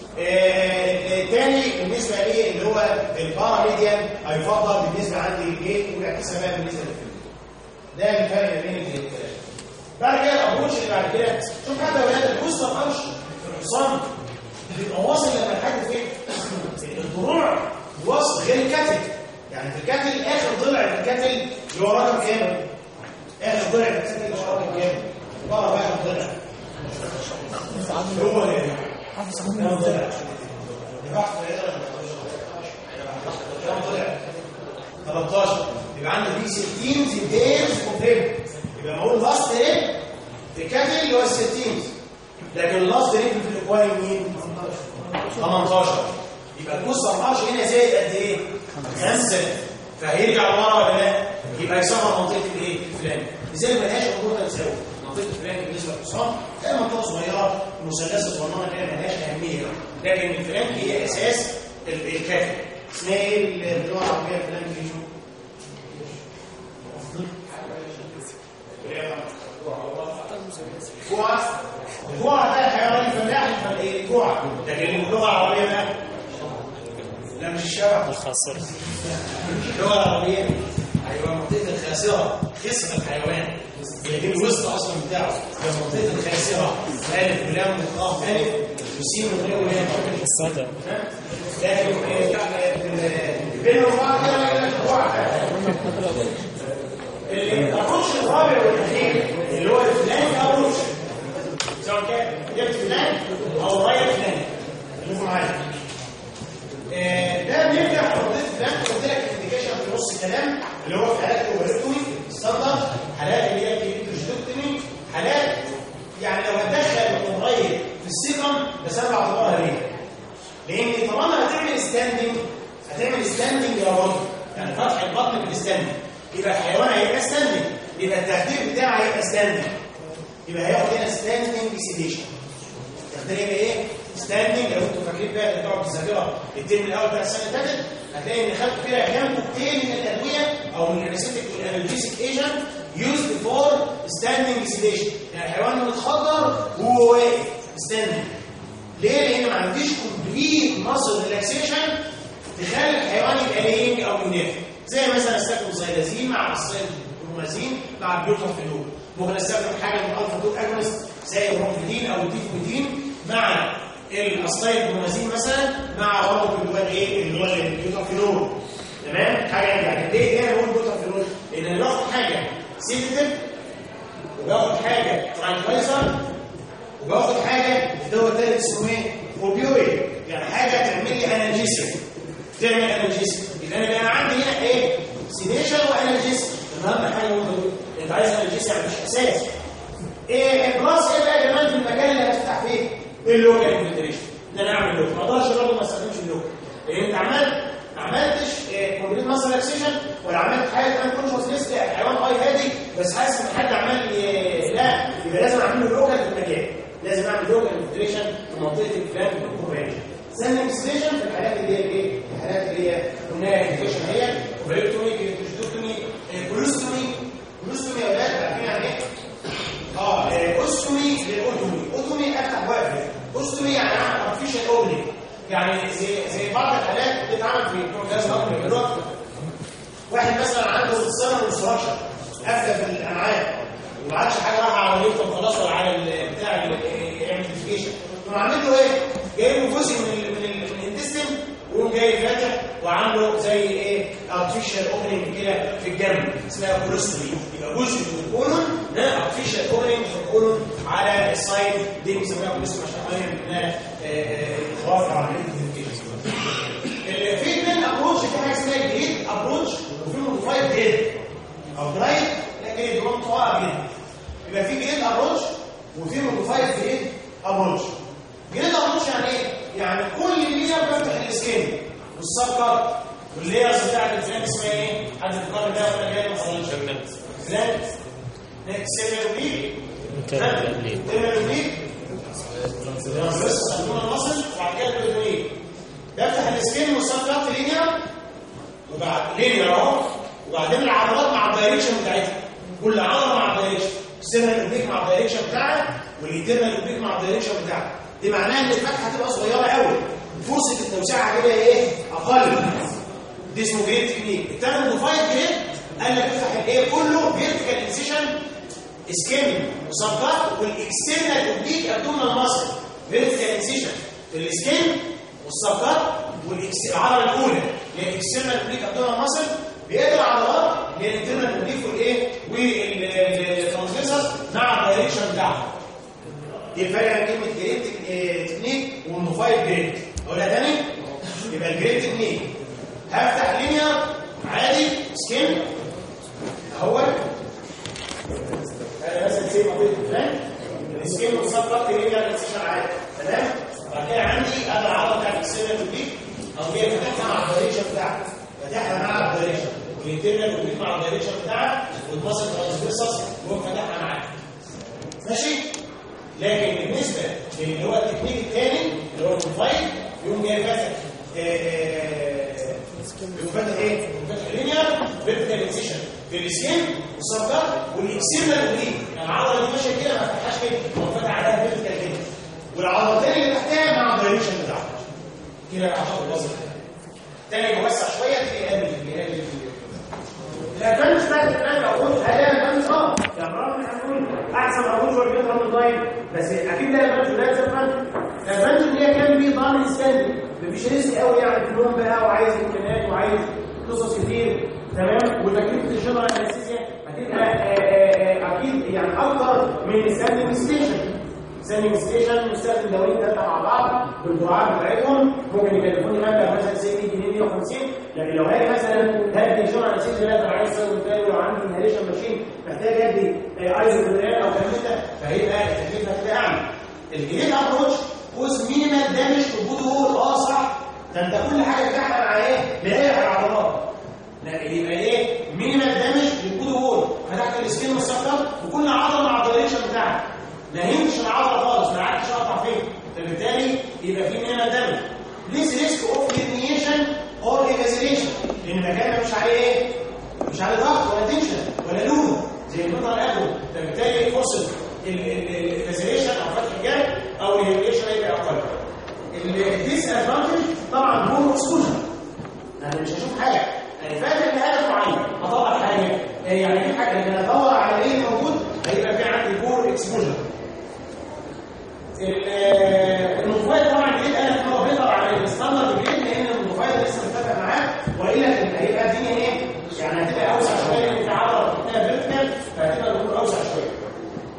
الثاني بالنسبه ليه اللي هو الباراميديان هيفضل بالنسبه عندي الايه؟ والاعتسامات بالنسبه للفيميل ده الفرق بين الاثنين بعد كده الابروش اللي بعد كده شوف حتى يا ولاد البوستر ابروش في الحصان بيبقى واصل لما لحد فين الضلوع واصل غير الكتل يعني في الكتل اخر ضلع في الكتل اللي هو رقم كام اخر ضلع في الكتل اللي هو رقم كام بره بقى الضلع هو ده كام ضلع يبقى كام ضلع 13 يبقى عندي دي 16 ديز اوف هيم يبقى ما اقول لاست ريب في كاتل اللي هو ال 16 لكن اللاست ريب في الاكوان مين 18 يبقى الكوس 14 هنا زائد قد ايه 5 فهيرجع لورا ولا لا يبقى يصغر منطقه الايه الفلاني لذلك ما لهاش امور تساوي منطقه الفلاني بالنسبه للحصان هي منطقه صغيره مثلثه صغننه كده ما لهاش اهميه لكن الفلاني هي اساس ال- الكاتل اسمها ايه اللغه العربيه الفلاني دي شو الجوع الجوع ده حيوان الفلاح الجوع لكن اللغه العربيه بقى لا مش الشبع الخاصر اللغه العربيه ايوه منطقه الخاسره خسر الحيوان هي دي الوسط اصلا بتاعه هي منطقه الخاسره الف ولام وقاف الف وسين وغير ولام الصدى لكن بينهم بعض كده الجوع الابروش الرابع والاخير اللي هو الفلاني ابروش سواء كان جبت فلان او رايت فلان خليكم معايا آه، ده بيفتح منطقه فلان قلت لك الانديكيشن في نص الكلام اللي هو في حالات الاوبريتومي ستاندرد حالات اللي هي الكيتوجينكتومي حالات يعني لو هتدخل من قريب في السيكم بس انا بعتبرها ليه؟ لان طالما هتعمل ستاندنج هتعمل ستاندنج يا راجل يعني فتح البطن بالستاندنج يبقى الحيوان هيبقى ستاندنج يبقى التخدير بتاعه هيبقى ستاندنج يبقى هياخد هنا ستاندنج سيديشن التخدير يبقى ايه؟ ستاندنج لو انتوا فاكرين بقى بتوع الذاكره الترم الاول بتاع السنه اللي فاتت هتلاقي ان خدت كده كام كوكتيل من الادويه او من الريسيتك والانالجيسيك ايجنت يوزد فور ستاندنج سيديشن يعني الحيوان متخدر وهو واقف ستاندنج ليه؟ لان ما عنديش كومبليت ماسل ريلاكسيشن تخلي الحيوان يبقى لينج او ينافق زي مثلا استخدم زيلازين مع البرومازين مع البيوتافينول ممكن استخدم حاجه من الالفا 2 اجونست زي الرومفيدين او الديفودين مع الاسطيل برومازين مثلا مع رابط اللي هو الايه اللي هو البيوتافينول تمام حاجه يعني ليه ليه انا بقول بيوتافينول لان انا باخد حاجه سيدتيف وباخد حاجه ترانكلايزر وباخد حاجه الدواء الثالث اسمه ايه اوبيويد يعني حاجه تعمل لي انالجيسيك تعمل انالجيسيك يبقى انا بقى عندي هنا ايه سيديشن وانالجيسيك اهم حاجه هو ده. انت عايز انالجيسيك يعني مش اساس ايه بلس ايه بقى كمان في المكان اللي هتفتح فيه اللوكال انفلتريشن ان انا اعمل لوكال ما اقدرش برضه ما استخدمش اللوكال لان انت عملت ما عملتش كومبليت ماسل ريلاكسيشن ولا عملت حاجه انا كونشوس ليست حيوان اي هادي بس حاسس ان حد عمل ي- لا يبقى لازم اعمل له لوكال في المكان لازم اعمل لوكال انفلتريشن في منطقه الفلان والكوبريشن سن انفلتريشن في الحالات اللي هي ايه الحالات اللي هي قلناها انفلتريشن هي اوبريكتومي كيتوستومي كولوستومي كولوستومي يا اولاد عارفين يعني ايه اه اوستومي للاوتومي اوتومي افتح واقف اوستومي يعني اعمل ارتفيشال اوبننج يعني زي زي بعض الحالات بتتعمل في بتوع جهاز الهضمي دلوقتي واحد مثلا عنده سنه انستراكشن قافله في الامعاء وما عادش حاجه راح على اليوتيوب خلاص ولا على ال- بتاع الامبليفيكيشن تقوم عامل له ايه؟ جايب له جزء من ال من ال- من الانتستين ويقوم جاي فاتح وعامله زي ايه؟ ارتفيشال اوبننج كده في الجنب اسمها كولوستومي يبقى جزء من الكولون ده ارتفيشال اوبننج في الكولون على السايد دي بنسميها كولوستومي عشان غير انها اخراج عمليه الامبليفيكيشن في اثنين ابروتش في حاجه اسمها جريد ابروتش وفي موديفايد جريد او درايف لا جريد هو متوقع جدا يبقى في جريد ابروتش وفي موديفايد جريد ابروتش جريد ابروتش يعني ايه؟ يعني كل لير بفتح السكين والسكر والليرز بتاعت الفلان اسمها ايه؟ حد الفكر ده ولا جاي ما خلاص فلان سيلر ويك Internal oblique. سيلر ويك بس صندوق المصل وبعد كده البيتوين بفتح السكين والسكر في لينير وبعد لينير اهو وبعدين العضلات مع الدايركشن بتاعتها كل عضله مع الدايركشن السيرنال اوبليك مع الدايركشن بتاعها والانترنال اوبليك مع الدايركشن بتاعها دي معناها ان الفتحه هتبقى صغيره قوي فرصه التوسعه هتبقى ايه اقل دي اسمه جريد تكنيك التاني موديفايد جريد قال لك افتح الايه كله فيرتيكال انسيشن سكين وسبكات والاكسترنال اوبليك ابدومينال ماسل فيرتيكال انسيشن في السكين والسبكات والعضله الاولى اللي هي الاكسترنال اوبليك ابدومينال ماسل بيقدر عضلات اللي هي الانترنال اوبليك والايه والترانسفيرسال مع الدايركشن بتاعها دي الفرق بين كلمه جريد تكنيك والموفايد جريد اقولها تاني يبقى الجريد تكنيك هفتح لينير عادي سكين اهو انا مثلا سي منطقه الفلان السكين والصف ضغط لينير انسيشن عادي تمام بعد كده عندي ادي العضله بتاعت السيرة اوبليك او جاي فاتحها مع الدايركشن بتاعها فاتحها مع الدايركشن والانترنال اوبليك مع الدايركشن بتاعها والماسل ترانسفيرسس وهو فاتحها معاها ماشي لكن بالنسبه اللي هو التكنيك الثاني اللي هو الفايل يقوم جاي فاتح يقوم فاتح ايه؟ يقوم فاتح لينير فيرتيكال انسيشن في السكين والسبكات والاكسيرنال اوبليك يعني العضله اللي ماشيه كده ما فتحهاش كده هو فاتح عليها فيرتيكال كده والعضلتين اللي تحتها مع الدايركشن بتاعها كده عشان الوظيفه تاني بوسع شويه تلاقي قلب اللي الادفانتج بتاعت الكلام لو قلت هل الادفانتج اه يعني رغم ان هنقول احسن ابروش ولا بيضرب الدايت بس اكيد لا الادفانتج لا الادفانتج الادفانتج ان هي كان بي ضامن ستاندي مفيش ريسك قوي يعني في النوم بقى وعايز امكانيات وعايز قصص كتير تمام وتكلفه الجنرال انستيزيا هتبقى آه، آه، آه، اكيد يعني اكتر من الستاندنج ستيشن ستاندنج ستيشن مستخدم دوايين ثلاثه مع بعض بالجرعات بتاعتهم ممكن يكلفوني مبلغ مثلا 60 جنيه 150 لكن لو هاجي مثلا هدي جرعه انستيزيا لا ده انا عايز اسوي تاني لو عندي انهاليشن ماشين محتاج ادي ايزوبريان او كلام فهيبقى التكلفه هتبقى اعلى الجديد ابروتش كوز مينيمال دامج في البودي وول اه صح ده انت كل حاجه بتاعها مع ايه؟ مريح العضلات لا يبقى ايه؟ مينيمال دامج للبودي وول فتحت السكين والسكر وكل عضله مع الدايركشن بتاعها ما هيمش العضله خالص ما عادش اقطع فين فبالتالي يبقى في مينيمال دامج ليس ريسك اوف هيرنيشن اور ايفازيليشن لان المكان مش عليه ايه؟ مش عليه ضغط ولا تنشن ولا لود زي النقطه الادو فبالتالي فرصه الايفازيليشن او فتح الجلد او الهيرنيشن هيبقى اقل الديس ادفانتج طبعا هو اكسبوجر انا مش هشوف حاجه انا فاتح لهدف معين اطلع حاجه يعني في حاجه ان انا ادور على ايه موجود هيبقى في عندي بور اكسبوجر الموبايل طبعا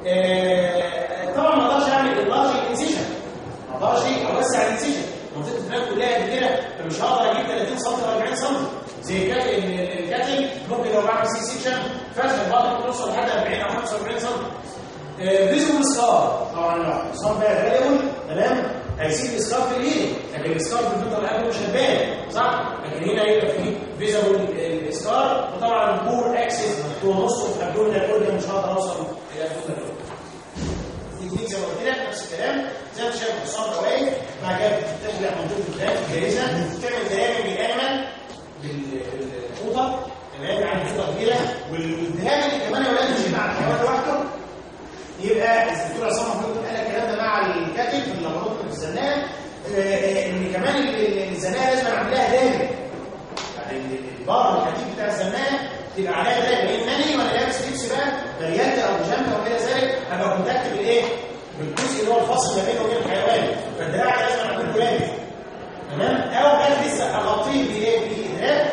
آه، طبعا ما اقدرش اعمل انلارج الانسيشن ما اقدرش اوسع الانسيشن منطقه الفراخ كلها قد كده فمش هقدر اجيب 30 سم و 40 سم زي الكاتل الكاتل ممكن لو بعمل سي سيكشن فتح البطن ممكن توصل لحد 40 او 45 سم فيزبل سكار طبعا لو السكار بقى غالبا تمام هيسيب السكار في الايد لكن السكار في الفتره القبل مش هتبان صح لكن هنا هيبقى في فيزبل السكار وطبعا البور اكسس هو نص الابدومينال اورجن مش هقدر اوصل الى الفوتر تكنيك زي ما قلت لك نفس الكلام زي ما انت شايف حصان واقف بعد كده بتخلع منطقه الفراخ الجاهزه تعمل دهان بالانيمال بالقوطه تمام عندي قوطه كبيره والدهان اللي كمان يا ولاد مش مع الحيوان لوحده يبقى الدكتور عصام محمود قال الكلام ده مع الكاتب في اللابوراتوري في الزنان آه، ان كمان ال- الزنانه لازم اعمل لها دهان يعني البار الحديد بتاع الزنانه تبقى عليها دهان لان ماني وانا لابس لبس بقى بريالة او بيجامه او كده ذلك ابقى كونتاكت بالايه؟ بالجزء اللي هو الفاصل ما بينه وبين الحيوان فالدراع ده لازم اعمل له لابس تمام او كان لسه اغطيه بايه؟ بادراك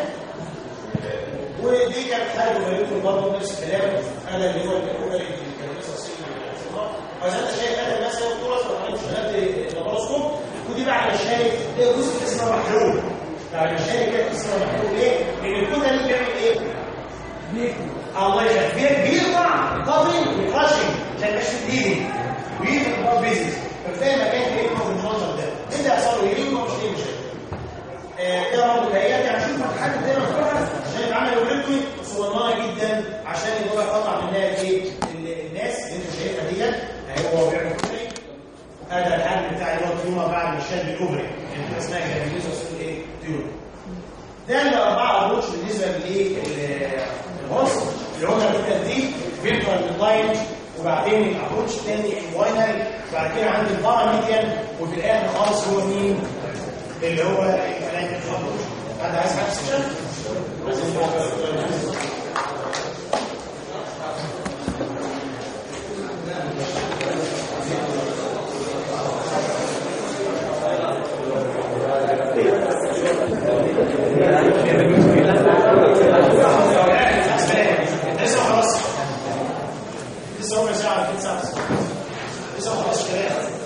ودي كانت حاجه مبينه برضه نفس الكلام هذا اللي هو الاولى اللي كان لسه السن فزي انت شايف هذا مثلا الطرس وعملت شغلات اللابروسكوب ودي بعد ما شايف ده جزء اسمه محلول بعد ما شايف كده اسمه محلول ليه؟ لان الكودا دي بيعمل ايه؟ الله يخليك بي- بيقطع قاضي بالكراشنج عشان يبقاش في بليدنج ويقفل البلاد بيزنس فبتلاقي المكان ايه في المنظر ده ايه اللي هيحصل له يمين ومش ليه مش آه، ده برضه الهيئات يعني شوف الحاجه دايما مفتوحه عشان يبقى عامل وبريدكوي صغننه جدا عشان يبقى قطع منها ايه ال- الناس اللي انت شايفها ديت اهي هو بيعمل كوبري هذا الحجم بتاع اللي هو التيومر بعد ما شال بالكوبري يعني كده اسمها جابيليز وصول ايه تيومر ده الاربعه ابروتش بالنسبه للهوست اللي هم بالترتيب فيرتوال لاين وبعدين الابروتش الثاني انواينال وبعد كده عندي الباراميديان وفي الاخر خالص هو مين؟ اللي هو الفلاك الفضل حد عايز حاجه سيشن؟ لسه ما خلصش لسه ربع ساعه ولا ثلث ساعه لسه ما خلصش كلام